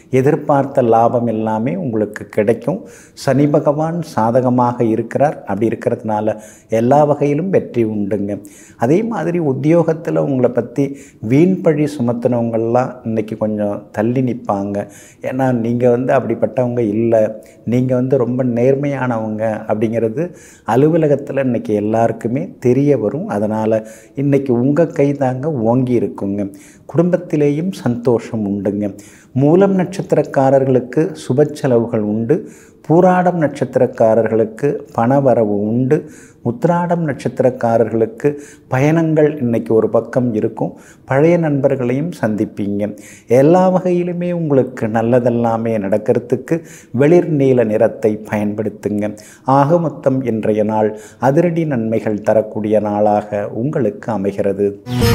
எதிர்பார்த்த லாபம் எல்லாமே உங்களுக்கு கிடைக்கும் சனி பகவான் சாதகமாக இருக்கிறார் அப்படி இருக்கிறதுனால எல்லா வகையிலும் வெற்றி உண்டுங்க அதே மாதிரி உத்தியோகத்தில் உங்களை பற்றி வீண் பழி சுமத்தினவங்கள்லாம் இன்றைக்கி கொஞ்சம் தள்ளி நிற்பாங்க ஏன்னா நீங்கள் வந்து அப்படிப்பட்டவங்க இல்லை நீங்கள் வந்து ரொம்ப நேர்மையானவங்க அப்படிங்கிறது அலுவலகத்தில் இன்றைக்கி எல்லாருக்குமே தெரிய வரும் அதனால் இன்றைக்கி உங்கள் கை தாங்க ஓங்கி இருக்குங்க குடும்பத்திலேயும் சந்தோஷம் உண்டுங்க மூலம் நட்சத்திரக்காரர்களுக்கு சுப செலவுகள் உண்டு பூராடம் நட்சத்திரக்காரர்களுக்கு பணவரவு உண்டு உத்திராடம் நட்சத்திரக்காரர்களுக்கு பயணங்கள் இன்னைக்கு ஒரு பக்கம் இருக்கும் பழைய நண்பர்களையும் சந்திப்பீங்க எல்லா வகையிலுமே உங்களுக்கு நல்லதெல்லாமே நடக்கிறதுக்கு வெளிர் நீல நிறத்தை பயன்படுத்துங்க ஆக மொத்தம் இன்றைய நாள் அதிரடி நன்மைகள் தரக்கூடிய நாளாக உங்களுக்கு அமைகிறது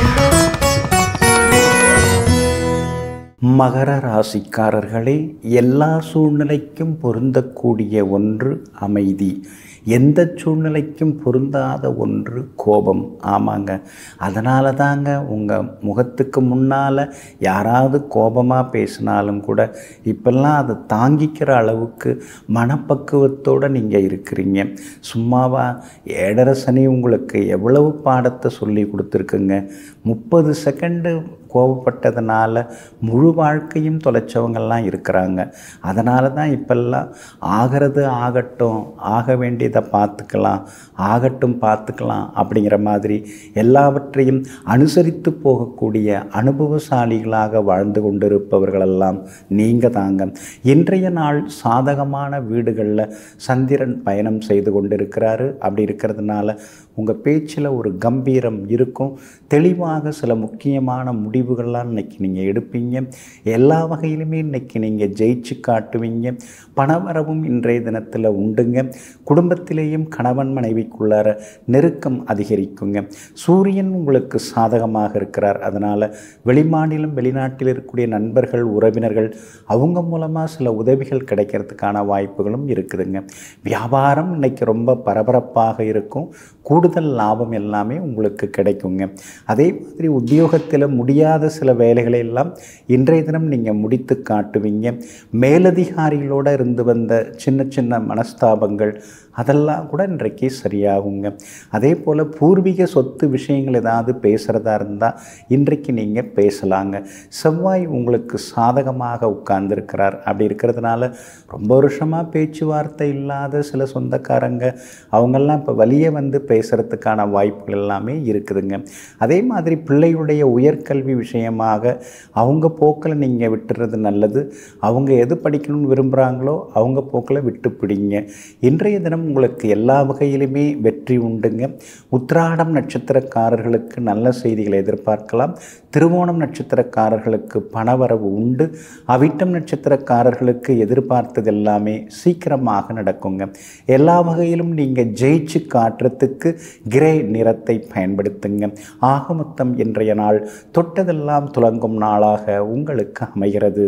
மகர ராசிக்காரர்களே எல்லா சூழ்நிலைக்கும் பொருந்தக்கூடிய ஒன்று அமைதி எந்த சூழ்நிலைக்கும் பொருந்தாத ஒன்று கோபம் ஆமாங்க அதனால தாங்க உங்கள் முகத்துக்கு முன்னால் யாராவது கோபமாக பேசினாலும் கூட இப்பெல்லாம் அதை தாங்கிக்கிற அளவுக்கு மனப்பக்குவத்தோடு நீங்கள் இருக்கிறீங்க சும்மாவா ஏழரை சனி உங்களுக்கு எவ்வளவு பாடத்தை சொல்லி கொடுத்துருக்குங்க முப்பது செகண்டு கோபப்பட்டதுனால முழு வாழ்க்கையும் தொலைச்சவங்கெல்லாம் இருக்கிறாங்க அதனால தான் இப்பெல்லாம் ஆகிறது ஆகட்டும் ஆக வேண்டியதை பார்த்துக்கலாம் ஆகட்டும் பார்த்துக்கலாம் அப்படிங்கிற மாதிரி எல்லாவற்றையும் அனுசரித்து போகக்கூடிய அனுபவசாலிகளாக வாழ்ந்து கொண்டிருப்பவர்களெல்லாம் நீங்கள் தாங்க இன்றைய நாள் சாதகமான வீடுகளில் சந்திரன் பயணம் செய்து கொண்டிருக்கிறாரு அப்படி இருக்கிறதுனால உங்கள் பேச்சில் ஒரு கம்பீரம் இருக்கும் தெளிவாக சில முக்கியமான முடிவுகள்லாம் இன்னைக்கு நீங்கள் எடுப்பீங்க எல்லா வகையிலுமே இன்னைக்கு நீங்கள் ஜெயிச்சு காட்டுவீங்க பணவரவும் இன்றைய தினத்தில் உண்டுங்க குடும்பத்திலேயும் கணவன் மனைவிக்குள்ளார நெருக்கம் அதிகரிக்குங்க சூரியன் உங்களுக்கு சாதகமாக இருக்கிறார் அதனால் வெளிமாநிலம் வெளிநாட்டில் இருக்கக்கூடிய நண்பர்கள் உறவினர்கள் அவங்க மூலமாக சில உதவிகள் கிடைக்கிறதுக்கான வாய்ப்புகளும் இருக்குதுங்க வியாபாரம் இன்னைக்கு ரொம்ப பரபரப்பாக இருக்கும் கூடுதல் லாபம் எல்லாமே உங்களுக்கு கிடைக்குங்க அதே மாதிரி உத்தியோகத்தில் முடியாத சில வேலைகளை எல்லாம் இன்றைய தினம் நீங்கள் முடித்து காட்டுவீங்க மேலதிகாரிகளோடு இருந்து வந்த சின்ன சின்ன மனஸ்தாபங்கள் அதெல்லாம் கூட இன்றைக்கு சரியாகுங்க அதே போல் பூர்வீக சொத்து விஷயங்கள் ஏதாவது பேசுகிறதா இருந்தால் இன்றைக்கு நீங்கள் பேசலாங்க செவ்வாய் உங்களுக்கு சாதகமாக உட்கார்ந்துருக்கிறார் அப்படி இருக்கிறதுனால ரொம்ப வருஷமாக பேச்சுவார்த்தை இல்லாத சில சொந்தக்காரங்க அவங்கெல்லாம் இப்போ வழியே வந்து பேசுகிறதுக்கான வாய்ப்புகள் எல்லாமே இருக்குதுங்க அதே மாதிரி பிள்ளையுடைய உயர்கல்வி விஷயமாக அவங்க போக்கில் நீங்கள் விட்டுறது நல்லது அவங்க எது படிக்கணும்னு விரும்புகிறாங்களோ அவங்க போக்கில் விட்டு பிடிங்க இன்றைய தினம் உங்களுக்கு எல்லா வகையிலுமே வெற்றி உண்டுங்க உத்திராடம் நட்சத்திரக்காரர்களுக்கு நல்ல செய்திகளை எதிர்பார்க்கலாம் திருவோணம் நட்சத்திரக்காரர்களுக்கு பணவரவு உண்டு அவிட்டம் நட்சத்திரக்காரர்களுக்கு எதிர்பார்த்தது எல்லாமே சீக்கிரமாக நடக்குங்க எல்லா வகையிலும் நீங்கள் ஜெயிச்சு காட்டுறதுக்கு கிரே நிறத்தை பயன்படுத்துங்க ஆக மொத்தம் இன்றைய நாள் தொட்டதெல்லாம் துலங்கும் நாளாக உங்களுக்கு அமைகிறது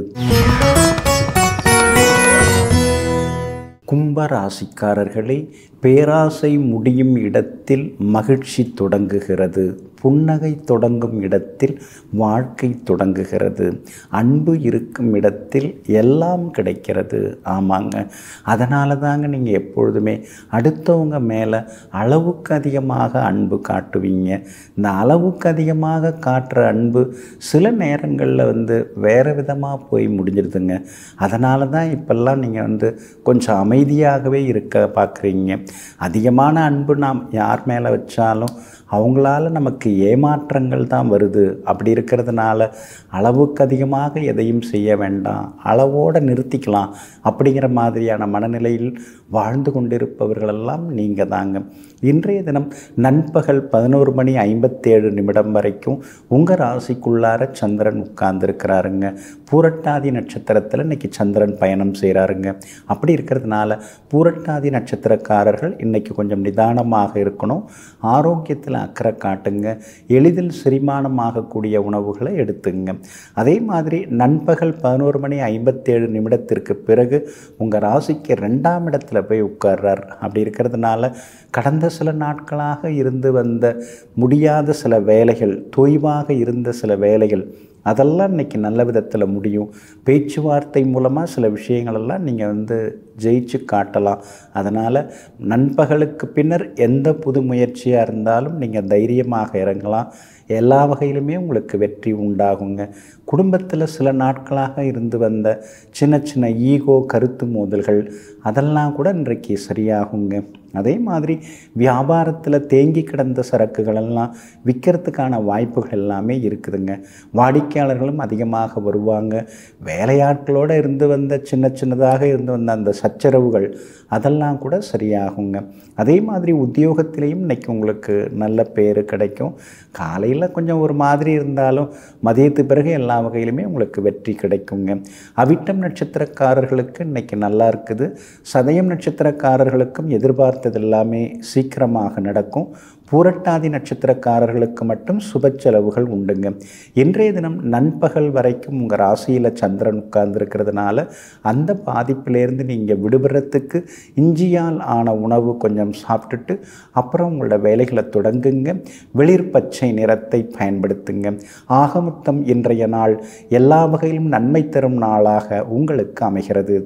கும்பராசிக்காரர்களே பேராசை முடியும் இடத்தில் மகிழ்ச்சி தொடங்குகிறது புன்னகை தொடங்கும் இடத்தில் வாழ்க்கை தொடங்குகிறது அன்பு இருக்கும் இடத்தில் எல்லாம் கிடைக்கிறது ஆமாங்க அதனால தாங்க நீங்கள் எப்பொழுதுமே அடுத்தவங்க மேலே அளவுக்கு அதிகமாக அன்பு காட்டுவீங்க இந்த அளவுக்கு அதிகமாக காட்டுற அன்பு சில நேரங்களில் வந்து வேறு விதமாக போய் முடிஞ்சிடுதுங்க அதனால தான் இப்போல்லாம் நீங்கள் வந்து கொஞ்சம் அமைதியாகவே இருக்க பார்க்குறீங்க அதிகமான அன்பு நாம் யார் மேலே வச்சாலும் அவங்களால நமக்கு ஏமாற்றங்கள் தான் வருது அப்படி இருக்கிறதுனால அளவுக்கு அதிகமாக எதையும் செய்ய வேண்டாம் அளவோடு நிறுத்திக்கலாம் அப்படிங்கிற மாதிரியான மனநிலையில் வாழ்ந்து கொண்டிருப்பவர்களெல்லாம் நீங்கள் தாங்க இன்றைய தினம் நண்பகல் பதினோரு மணி ஐம்பத்தேழு நிமிடம் வரைக்கும் உங்கள் ராசிக்குள்ளார சந்திரன் உட்கார்ந்துருக்கிறாருங்க பூரட்டாதி நட்சத்திரத்தில் இன்னைக்கு சந்திரன் பயணம் செய்கிறாருங்க அப்படி இருக்கிறதுனால பூரட்டாதி நட்சத்திரக்காரர்கள் இன்னைக்கு கொஞ்சம் நிதானமாக இருக்கணும் ஆரோக்கியத்தில் அக்கறை காட்டுங்க எளிதில் செரிமானமாகக்கூடிய உணவுகளை எடுத்துங்க அதே மாதிரி நண்பகல் பதினோரு மணி ஐம்பத்தேழு நிமிடத்திற்கு பிறகு உங்கள் ராசிக்கு ரெண்டாம் இடத்துல போய் உட்கார்றார் அப்படி இருக்கிறதுனால கடந்த சில நாட்களாக இருந்து வந்த முடியாத சில வேலைகள் தொய்வாக இருந்த சில வேலைகள் அதெல்லாம் இன்றைக்கி நல்ல விதத்தில் முடியும் பேச்சுவார்த்தை மூலமாக சில விஷயங்களெல்லாம் நீங்கள் வந்து ஜெயிச்சு காட்டலாம் அதனால் நண்பகலுக்கு பின்னர் எந்த புது முயற்சியாக இருந்தாலும் நீங்கள் தைரியமாக இறங்கலாம் எல்லா வகையிலுமே உங்களுக்கு வெற்றி உண்டாகுங்க குடும்பத்தில் சில நாட்களாக இருந்து வந்த சின்ன சின்ன ஈகோ கருத்து மோதல்கள் அதெல்லாம் கூட இன்றைக்கு சரியாகுங்க அதே மாதிரி வியாபாரத்தில் தேங்கி கிடந்த சரக்குகளெல்லாம் விற்கிறதுக்கான வாய்ப்புகள் எல்லாமே இருக்குதுங்க வாடிக்கையாளர்களும் அதிகமாக வருவாங்க வேலையாட்களோடு இருந்து வந்த சின்ன சின்னதாக இருந்து வந்த அந்த சச்சரவுகள் அதெல்லாம் கூட சரியாகுங்க அதே மாதிரி உத்தியோகத்திலையும் இன்றைக்கி உங்களுக்கு நல்ல பேர் கிடைக்கும் காலையில் கொஞ்சம் ஒரு மாதிரி இருந்தாலும் மதியத்து பிறகு எல்லா வகையிலுமே உங்களுக்கு வெற்றி கிடைக்குங்க அவிட்டம் நட்சத்திரக்காரர்களுக்கு இன்றைக்கி நல்லா இருக்குது சதயம் நட்சத்திரக்காரர்களுக்கும் எதிர்பார்த்தது எல்லாமே சீக்கிரமாக நடக்கும் பூரட்டாதி நட்சத்திரக்காரர்களுக்கு மட்டும் சுப செலவுகள் உண்டுங்க இன்றைய தினம் நண்பகல் வரைக்கும் உங்கள் ராசியில் சந்திரன் உட்கார்ந்துருக்கிறதுனால அந்த பாதிப்பிலேருந்து நீங்கள் விடுபடுறதுக்கு இஞ்சியால் ஆன உணவு கொஞ்சம் சாப்பிட்டுட்டு அப்புறம் உங்களோட வேலைகளை தொடங்குங்க வெளிர் பச்சை நிறத்தை பயன்படுத்துங்க ஆகமொத்தம் இன்றைய நாள் எல்லா வகையிலும் நன்மை தரும் நாளாக உங்களுக்கு அமைகிறது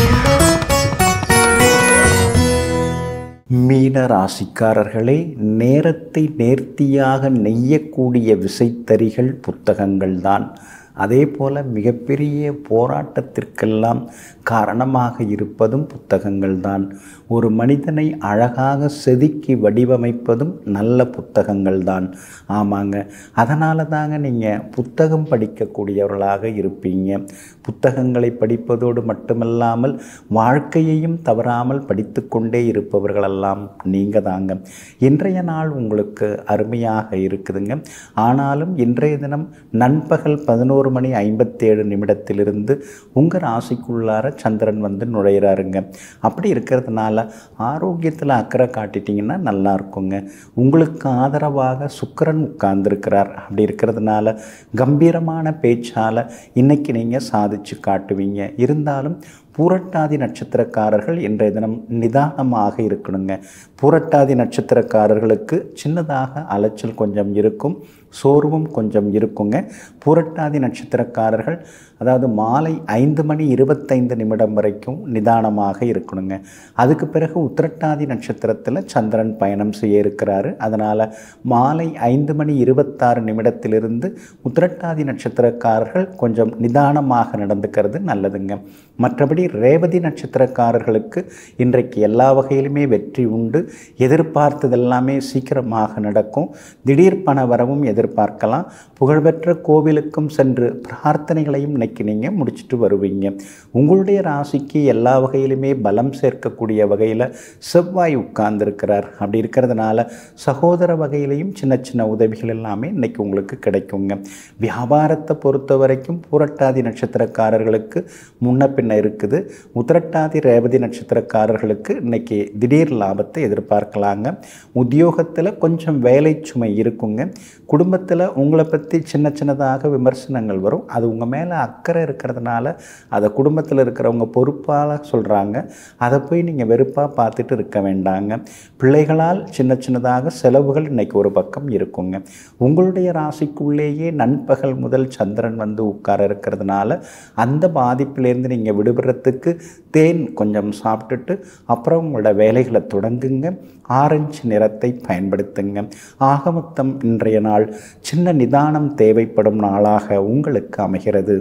மீன ராசிக்காரர்களே நேரத்தை நேர்த்தியாக நெய்யக்கூடிய விசைத்தறிகள் புத்தகங்கள்தான் அதே போல் மிகப்பெரிய போராட்டத்திற்கெல்லாம் காரணமாக இருப்பதும் புத்தகங்கள் தான் ஒரு மனிதனை அழகாக செதுக்கி வடிவமைப்பதும் நல்ல புத்தகங்கள் தான் ஆமாங்க அதனால தாங்க நீங்கள் புத்தகம் படிக்கக்கூடியவர்களாக இருப்பீங்க புத்தகங்களை படிப்பதோடு மட்டுமல்லாமல் வாழ்க்கையையும் தவறாமல் படித்து கொண்டே இருப்பவர்களெல்லாம் நீங்கள் தாங்க இன்றைய நாள் உங்களுக்கு அருமையாக இருக்குதுங்க ஆனாலும் இன்றைய தினம் நண்பகல் பதினோரு மணி ஐம்பத்தேழு நிமிடத்திலிருந்து உங்கள் ராசிக்குள்ளார சந்திரன் வந்து நுழையிறாருங்க அப்படி இருக்கிறதுனால ஆரோக்கியத்தில் அக்கறை காட்டிட்டிங்கன்னா நல்லா இருக்குங்க உங்களுக்கு ஆதரவாக சுக்கரன் உட்கார்ந்துருக்கிறார் அப்படி இருக்கிறதுனால கம்பீரமான பேச்சால் இன்றைக்கி நீங்கள் சாதிச்சு காட்டுவீங்க இருந்தாலும் பூரட்டாதி நட்சத்திரக்காரர்கள் இன்றைய தினம் நிதானமாக இருக்கணுங்க பூரட்டாதி நட்சத்திரக்காரர்களுக்கு சின்னதாக அலைச்சல் கொஞ்சம் இருக்கும் சோர்வும் கொஞ்சம் இருக்குங்க பூரட்டாதி நட்சத்திரக்காரர்கள் அதாவது மாலை ஐந்து மணி இருபத்தைந்து நிமிடம் வரைக்கும் நிதானமாக இருக்கணுங்க அதுக்கு பிறகு உத்திரட்டாதி நட்சத்திரத்தில் சந்திரன் பயணம் செய்ய இருக்கிறாரு அதனால் மாலை ஐந்து மணி இருபத்தாறு நிமிடத்திலிருந்து உத்திரட்டாதி நட்சத்திரக்காரர்கள் கொஞ்சம் நிதானமாக நடந்துக்கிறது நல்லதுங்க மற்றபடி ரேவதி நட்சத்திரக்காரர்களுக்கு இன்றைக்கு எல்லா வகையிலுமே வெற்றி உண்டு எதிர்பார்த்ததெல்லாமே சீக்கிரமாக நடக்கும் திடீர் பண வரவும் எதிர்பார்க்கலாம் புகழ்பெற்ற கோவிலுக்கும் சென்று பிரார்த்தனைகளையும் இன்னைக்கு நீங்கள் முடிச்சுட்டு வருவீங்க உங்களுடைய ராசிக்கு எல்லா வகையிலுமே பலம் சேர்க்கக்கூடிய வகையில் செவ்வாய் உட்கார்ந்துருக்கிறார் அப்படி இருக்கிறதுனால சகோதர வகையிலையும் சின்ன சின்ன உதவிகள் எல்லாமே இன்னைக்கு உங்களுக்கு கிடைக்குங்க வியாபாரத்தை பொறுத்த வரைக்கும் பூரட்டாதி நட்சத்திரக்காரர்களுக்கு முன்ன பின்ன இருக்குது உத்திரட்டாதி ரேவதி நட்சத்திரக்காரர்களுக்கு இன்னைக்கு திடீர் லாபத்தை எதிர்பார்க்கலாங்க உத்தியோகத்தில் கொஞ்சம் வேலை சுமை இருக்குங்க குடும்பத்தில் உங்களை பற்றி சின்ன சின்னதாக விமர்சனங்கள் வரும் அது உங்கள் மேலே அக்கறை இருக்கிறதுனால அதை குடும்பத்தில் இருக்கிறவங்க பொறுப்பாக சொல்கிறாங்க அதை போய் நீங்கள் வெறுப்பாக பார்த்துட்டு இருக்க வேண்டாங்க பிள்ளைகளால் சின்ன சின்னதாக செலவுகள் இன்னைக்கு ஒரு பக்கம் இருக்குங்க உங்களுடைய ராசிக்குள்ளேயே நண்பகல் முதல் சந்திரன் வந்து உட்கார இருக்கிறதுனால அந்த பாதிப்பிலேருந்து நீங்கள் விடுபடுறதுக்கு தேன் கொஞ்சம் சாப்பிட்டுட்டு அப்புறம் உங்களோட வேலைகளை தொடங்குங்க ஆரஞ்சு நிறத்தை பயன்படுத்துங்க ஆக மொத்தம் இன்றைய நாள் சின்ன நிதானம் தேவைப்படும் நாளாக உங்களுக்கு அமைகிறது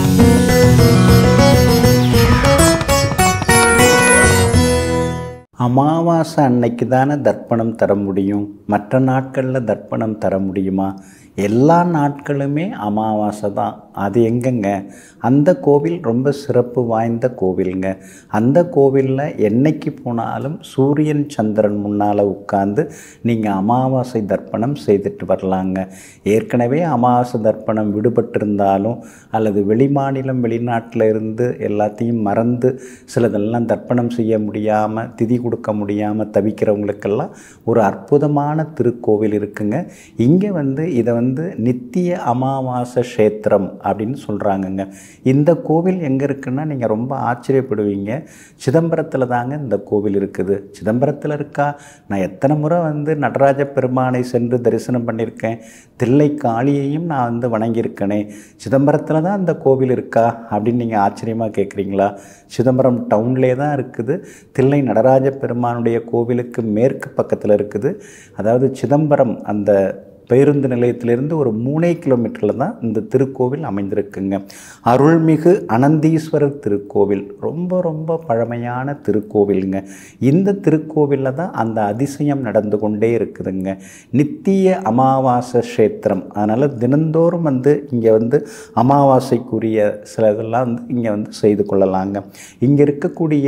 அமாவாசை அன்னைக்கு தானே தர்ப்பணம் தர முடியும் மற்ற நாட்களில் தர்ப்பணம் தர முடியுமா எல்லா நாட்களுமே அமாவாசை தான் அது எங்கங்க அந்த கோவில் ரொம்ப சிறப்பு வாய்ந்த கோவிலுங்க அந்த கோவிலில் என்னைக்கு போனாலும் சூரியன் சந்திரன் முன்னால் உட்கார்ந்து நீங்கள் அமாவாசை தர்ப்பணம் செய்துட்டு வரலாங்க ஏற்கனவே அமாவாசை தர்ப்பணம் விடுபட்டிருந்தாலும் அல்லது வெளிமாநிலம் வெளிநாட்டில் இருந்து எல்லாத்தையும் மறந்து சிலதெல்லாம் தர்ப்பணம் செய்ய முடியாமல் திதி கொடுக்க முடியாமல் தவிக்கிறவங்களுக்கெல்லாம் ஒரு அற்புதமான திருக்கோவில் இருக்குங்க இங்கே வந்து இதை வந்து நித்திய அமாவாசை க்ஷேத்திரம் அப்படின்னு சொல்கிறாங்கங்க இந்த கோவில் எங்கே இருக்குன்னா நீங்கள் ரொம்ப ஆச்சரியப்படுவீங்க சிதம்பரத்தில் தாங்க இந்த கோவில் இருக்குது சிதம்பரத்தில் இருக்கா நான் எத்தனை முறை வந்து நடராஜ பெருமானை சென்று தரிசனம் பண்ணியிருக்கேன் தில்லை காளியையும் நான் வந்து வணங்கியிருக்கேனே சிதம்பரத்தில் தான் இந்த கோவில் இருக்கா அப்படின்னு நீங்கள் ஆச்சரியமாக கேட்குறீங்களா சிதம்பரம் டவுன்லேயே தான் இருக்குது தில்லை நடராஜ பெருமானுடைய கோவிலுக்கு மேற்கு பக்கத்தில் இருக்குது அதாவது சிதம்பரம் அந்த பேருந்து நிலையத்திலிருந்து ஒரு மூணே கிலோமீட்டரில் தான் இந்த திருக்கோவில் அமைந்திருக்குங்க அருள்மிகு அனந்தீஸ்வரர் திருக்கோவில் ரொம்ப ரொம்ப பழமையான திருக்கோவிலுங்க இந்த திருக்கோவிலில் தான் அந்த அதிசயம் நடந்து கொண்டே இருக்குதுங்க நித்திய அமாவாசை க்ஷேத்திரம் அதனால் தினந்தோறும் வந்து இங்கே வந்து அமாவாசைக்குரிய சில இதெல்லாம் வந்து இங்கே வந்து செய்து கொள்ளலாங்க இங்கே இருக்கக்கூடிய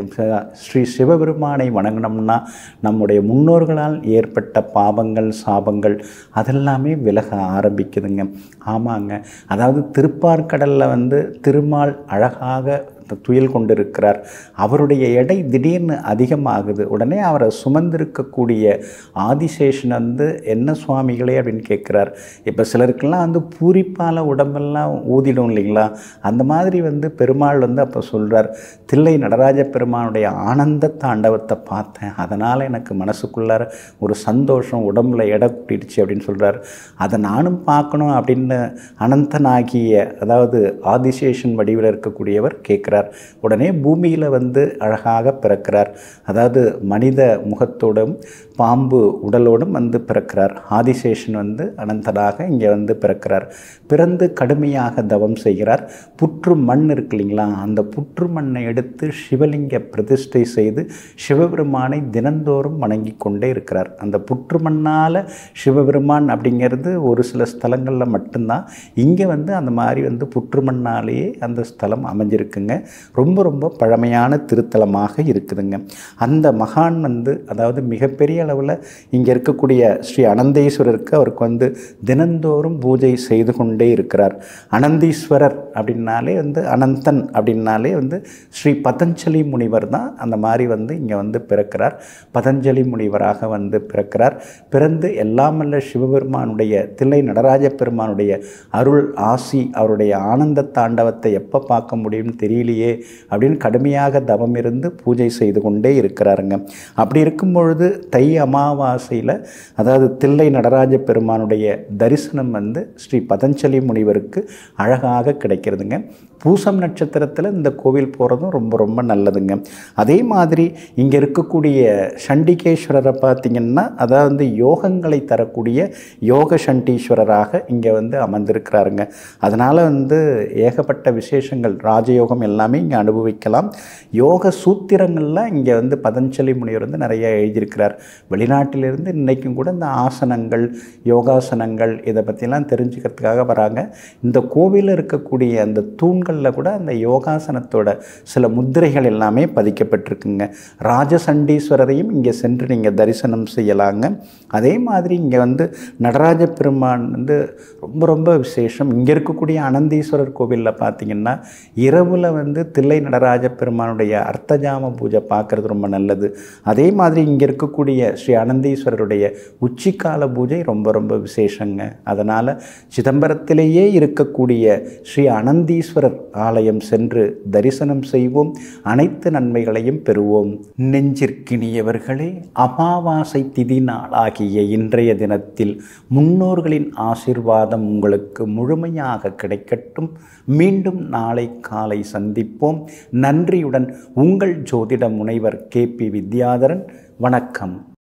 ஸ்ரீ சிவபெருமானை வணங்கினோம்னா நம்முடைய முன்னோர்களால் ஏற்பட்ட பாவங்கள் சாபங்கள் அதெல்லாமே விலக ஆரம்பிக்குதுங்க ஆமாங்க அதாவது திருப்பார்கடலில் வந்து திருமால் அழகாக துயில் கொண்டிருக்கிறார் அவருடைய எடை திடீர்னு அதிகமாகுது உடனே அவரை சுமந்திருக்கக்கூடிய ஆதிசேஷன் வந்து என்ன சுவாமிகளே அப்படின்னு கேட்குறார் இப்போ சிலருக்கெல்லாம் வந்து பூரிப்பால் உடம்பெல்லாம் ஊதிடும் இல்லைங்களா அந்த மாதிரி வந்து பெருமாள் வந்து அப்போ சொல்கிறார் தில்லை நடராஜ பெருமானுடைய ஆனந்த தாண்டவத்தை பார்த்தேன் அதனால் எனக்கு மனசுக்குள்ளார ஒரு சந்தோஷம் உடம்புல எடை கூட்டிடுச்சு அப்படின்னு சொல்கிறார் அதை நானும் பார்க்கணும் அப்படின்னு அனந்தனாகிய அதாவது ஆதிசேஷன் வடிவில் இருக்கக்கூடியவர் கேட்குறார் உடனே பூமியில் வந்து அழகாக பிறக்கிறார் அதாவது மனித முகத்தோடும் பாம்பு உடலோடும் வந்து பிறக்கிறார் ஆதிசேஷன் வந்து அனந்தனாக இங்கே வந்து பிறக்கிறார் பிறந்து கடுமையாக தவம் செய்கிறார் புற்று மண் இருக்கு இல்லைங்களா அந்த புற்று மண்ணை எடுத்து சிவலிங்க பிரதிஷ்டை செய்து சிவபெருமானை தினந்தோறும் வணங்கி கொண்டே இருக்கிறார் அந்த புற்று மண்ணால் சிவபெருமான் அப்படிங்கிறது ஒரு சில ஸ்தலங்களில் மட்டும்தான் இங்கே வந்து அந்த மாதிரி வந்து புற்று மண்ணாலேயே அந்த ஸ்தலம் அமைஞ்சிருக்குங்க ரொம்ப ரொம்ப பழமையான திருத்தலமாக இருக்குதுங்க அந்த மகான் வந்து அதாவது மிகப்பெரிய அளவில் இங்கே இருக்கக்கூடிய ஸ்ரீ அனந்தீஸ்வரருக்கு அவருக்கு வந்து தினந்தோறும் பூஜை செய்து கொண்டே இருக்கிறார் அனந்தீஸ்வரர் அப்படின்னாலே வந்து அனந்தன் அப்படின்னாலே வந்து ஸ்ரீ பதஞ்சலி முனிவர் தான் அந்த மாதிரி வந்து இங்கே வந்து பிறக்கிறார் பதஞ்சலி முனிவராக வந்து பிறக்கிறார் பிறந்து எல்லாமல்ல சிவபெருமானுடைய தில்லை நடராஜ பெருமானுடைய அருள் ஆசி அவருடைய ஆனந்த தாண்டவத்தை எப்போ பார்க்க முடியும்னு தெரியலையே அப்படின்னு கடுமையாக தவம் இருந்து பூஜை செய்து கொண்டே இருக்கிறாருங்க அப்படி இருக்கும் பொழுது தை அமாவாசையில் அதாவது தில்லை நடராஜ பெருமானுடைய தரிசனம் வந்து ஸ்ரீ பதஞ்சலி முனிவருக்கு அழகாக கிடைக்கிறதுங்க பூசம் நட்சத்திரத்தில் இந்த கோவில் போகிறதும் ரொம்ப ரொம்ப நல்லதுங்க அதே மாதிரி இங்கே இருக்கக்கூடிய சண்டிகேஸ்வரரை பார்த்திங்கன்னா அதாவது வந்து யோகங்களை தரக்கூடிய யோக சண்டீஸ்வரராக இங்கே வந்து அமர்ந்திருக்கிறாருங்க அதனால் வந்து ஏகப்பட்ட விசேஷங்கள் ராஜயோகம் எல்லாமே இங்கே அனுபவிக்கலாம் யோக சூத்திரங்கள்லாம் இங்கே வந்து பதஞ்சலி முனிவர் வந்து நிறைய எழுதியிருக்கிறார் வெளிநாட்டிலிருந்து இன்றைக்கும் கூட இந்த ஆசனங்கள் யோகாசனங்கள் இதை பற்றிலாம் தெரிஞ்சுக்கிறதுக்காக வராங்க இந்த கோவிலில் இருக்கக்கூடிய அந்த தூண்களில் கூட அந்த யோகாசனத்தோட சில முத்திரைகள் எல்லாமே பதிக்கப்பட்டிருக்குங்க ராஜசண்டீஸ்வரரையும் இங்கே சென்று நீங்கள் தரிசனம் செய்யலாங்க அதே மாதிரி இங்கே வந்து நடராஜ பெருமான் வந்து ரொம்ப ரொம்ப விசேஷம் இங்கே இருக்கக்கூடிய அனந்தீஸ்வரர் கோவிலில் பார்த்தீங்கன்னா இரவில் வந்து தில்லை நடராஜ பெருமானுடைய அர்த்தஜாம பூஜை பார்க்குறது ரொம்ப நல்லது அதே மாதிரி இங்கே இருக்கக்கூடிய ஸ்ரீ அனந்தீஸ்வரருடைய உச்சிக்கால பூஜை ரொம்ப ரொம்ப விசேஷங்க அதனால் சிதம்பரத்திலேயே இருக்கக்கூடிய ஸ்ரீ அனந்தீஸ்வரர் ஆலயம் சென்று தரிசனம் செய்வோம் அனைத்து நன்மைகளையும் பெறுவோம் நெஞ்சிற்கினியவர்களே அமாவாசை திதி நாளாகிய இன்றைய தினத்தில் முன்னோர்களின் ஆசிர்வாதம் உங்களுக்கு முழுமையாக கிடைக்கட்டும் மீண்டும் நாளை காலை சந்திப்போம் நன்றியுடன் உங்கள் ஜோதிட முனைவர் கே பி வித்யாதரன் வணக்கம்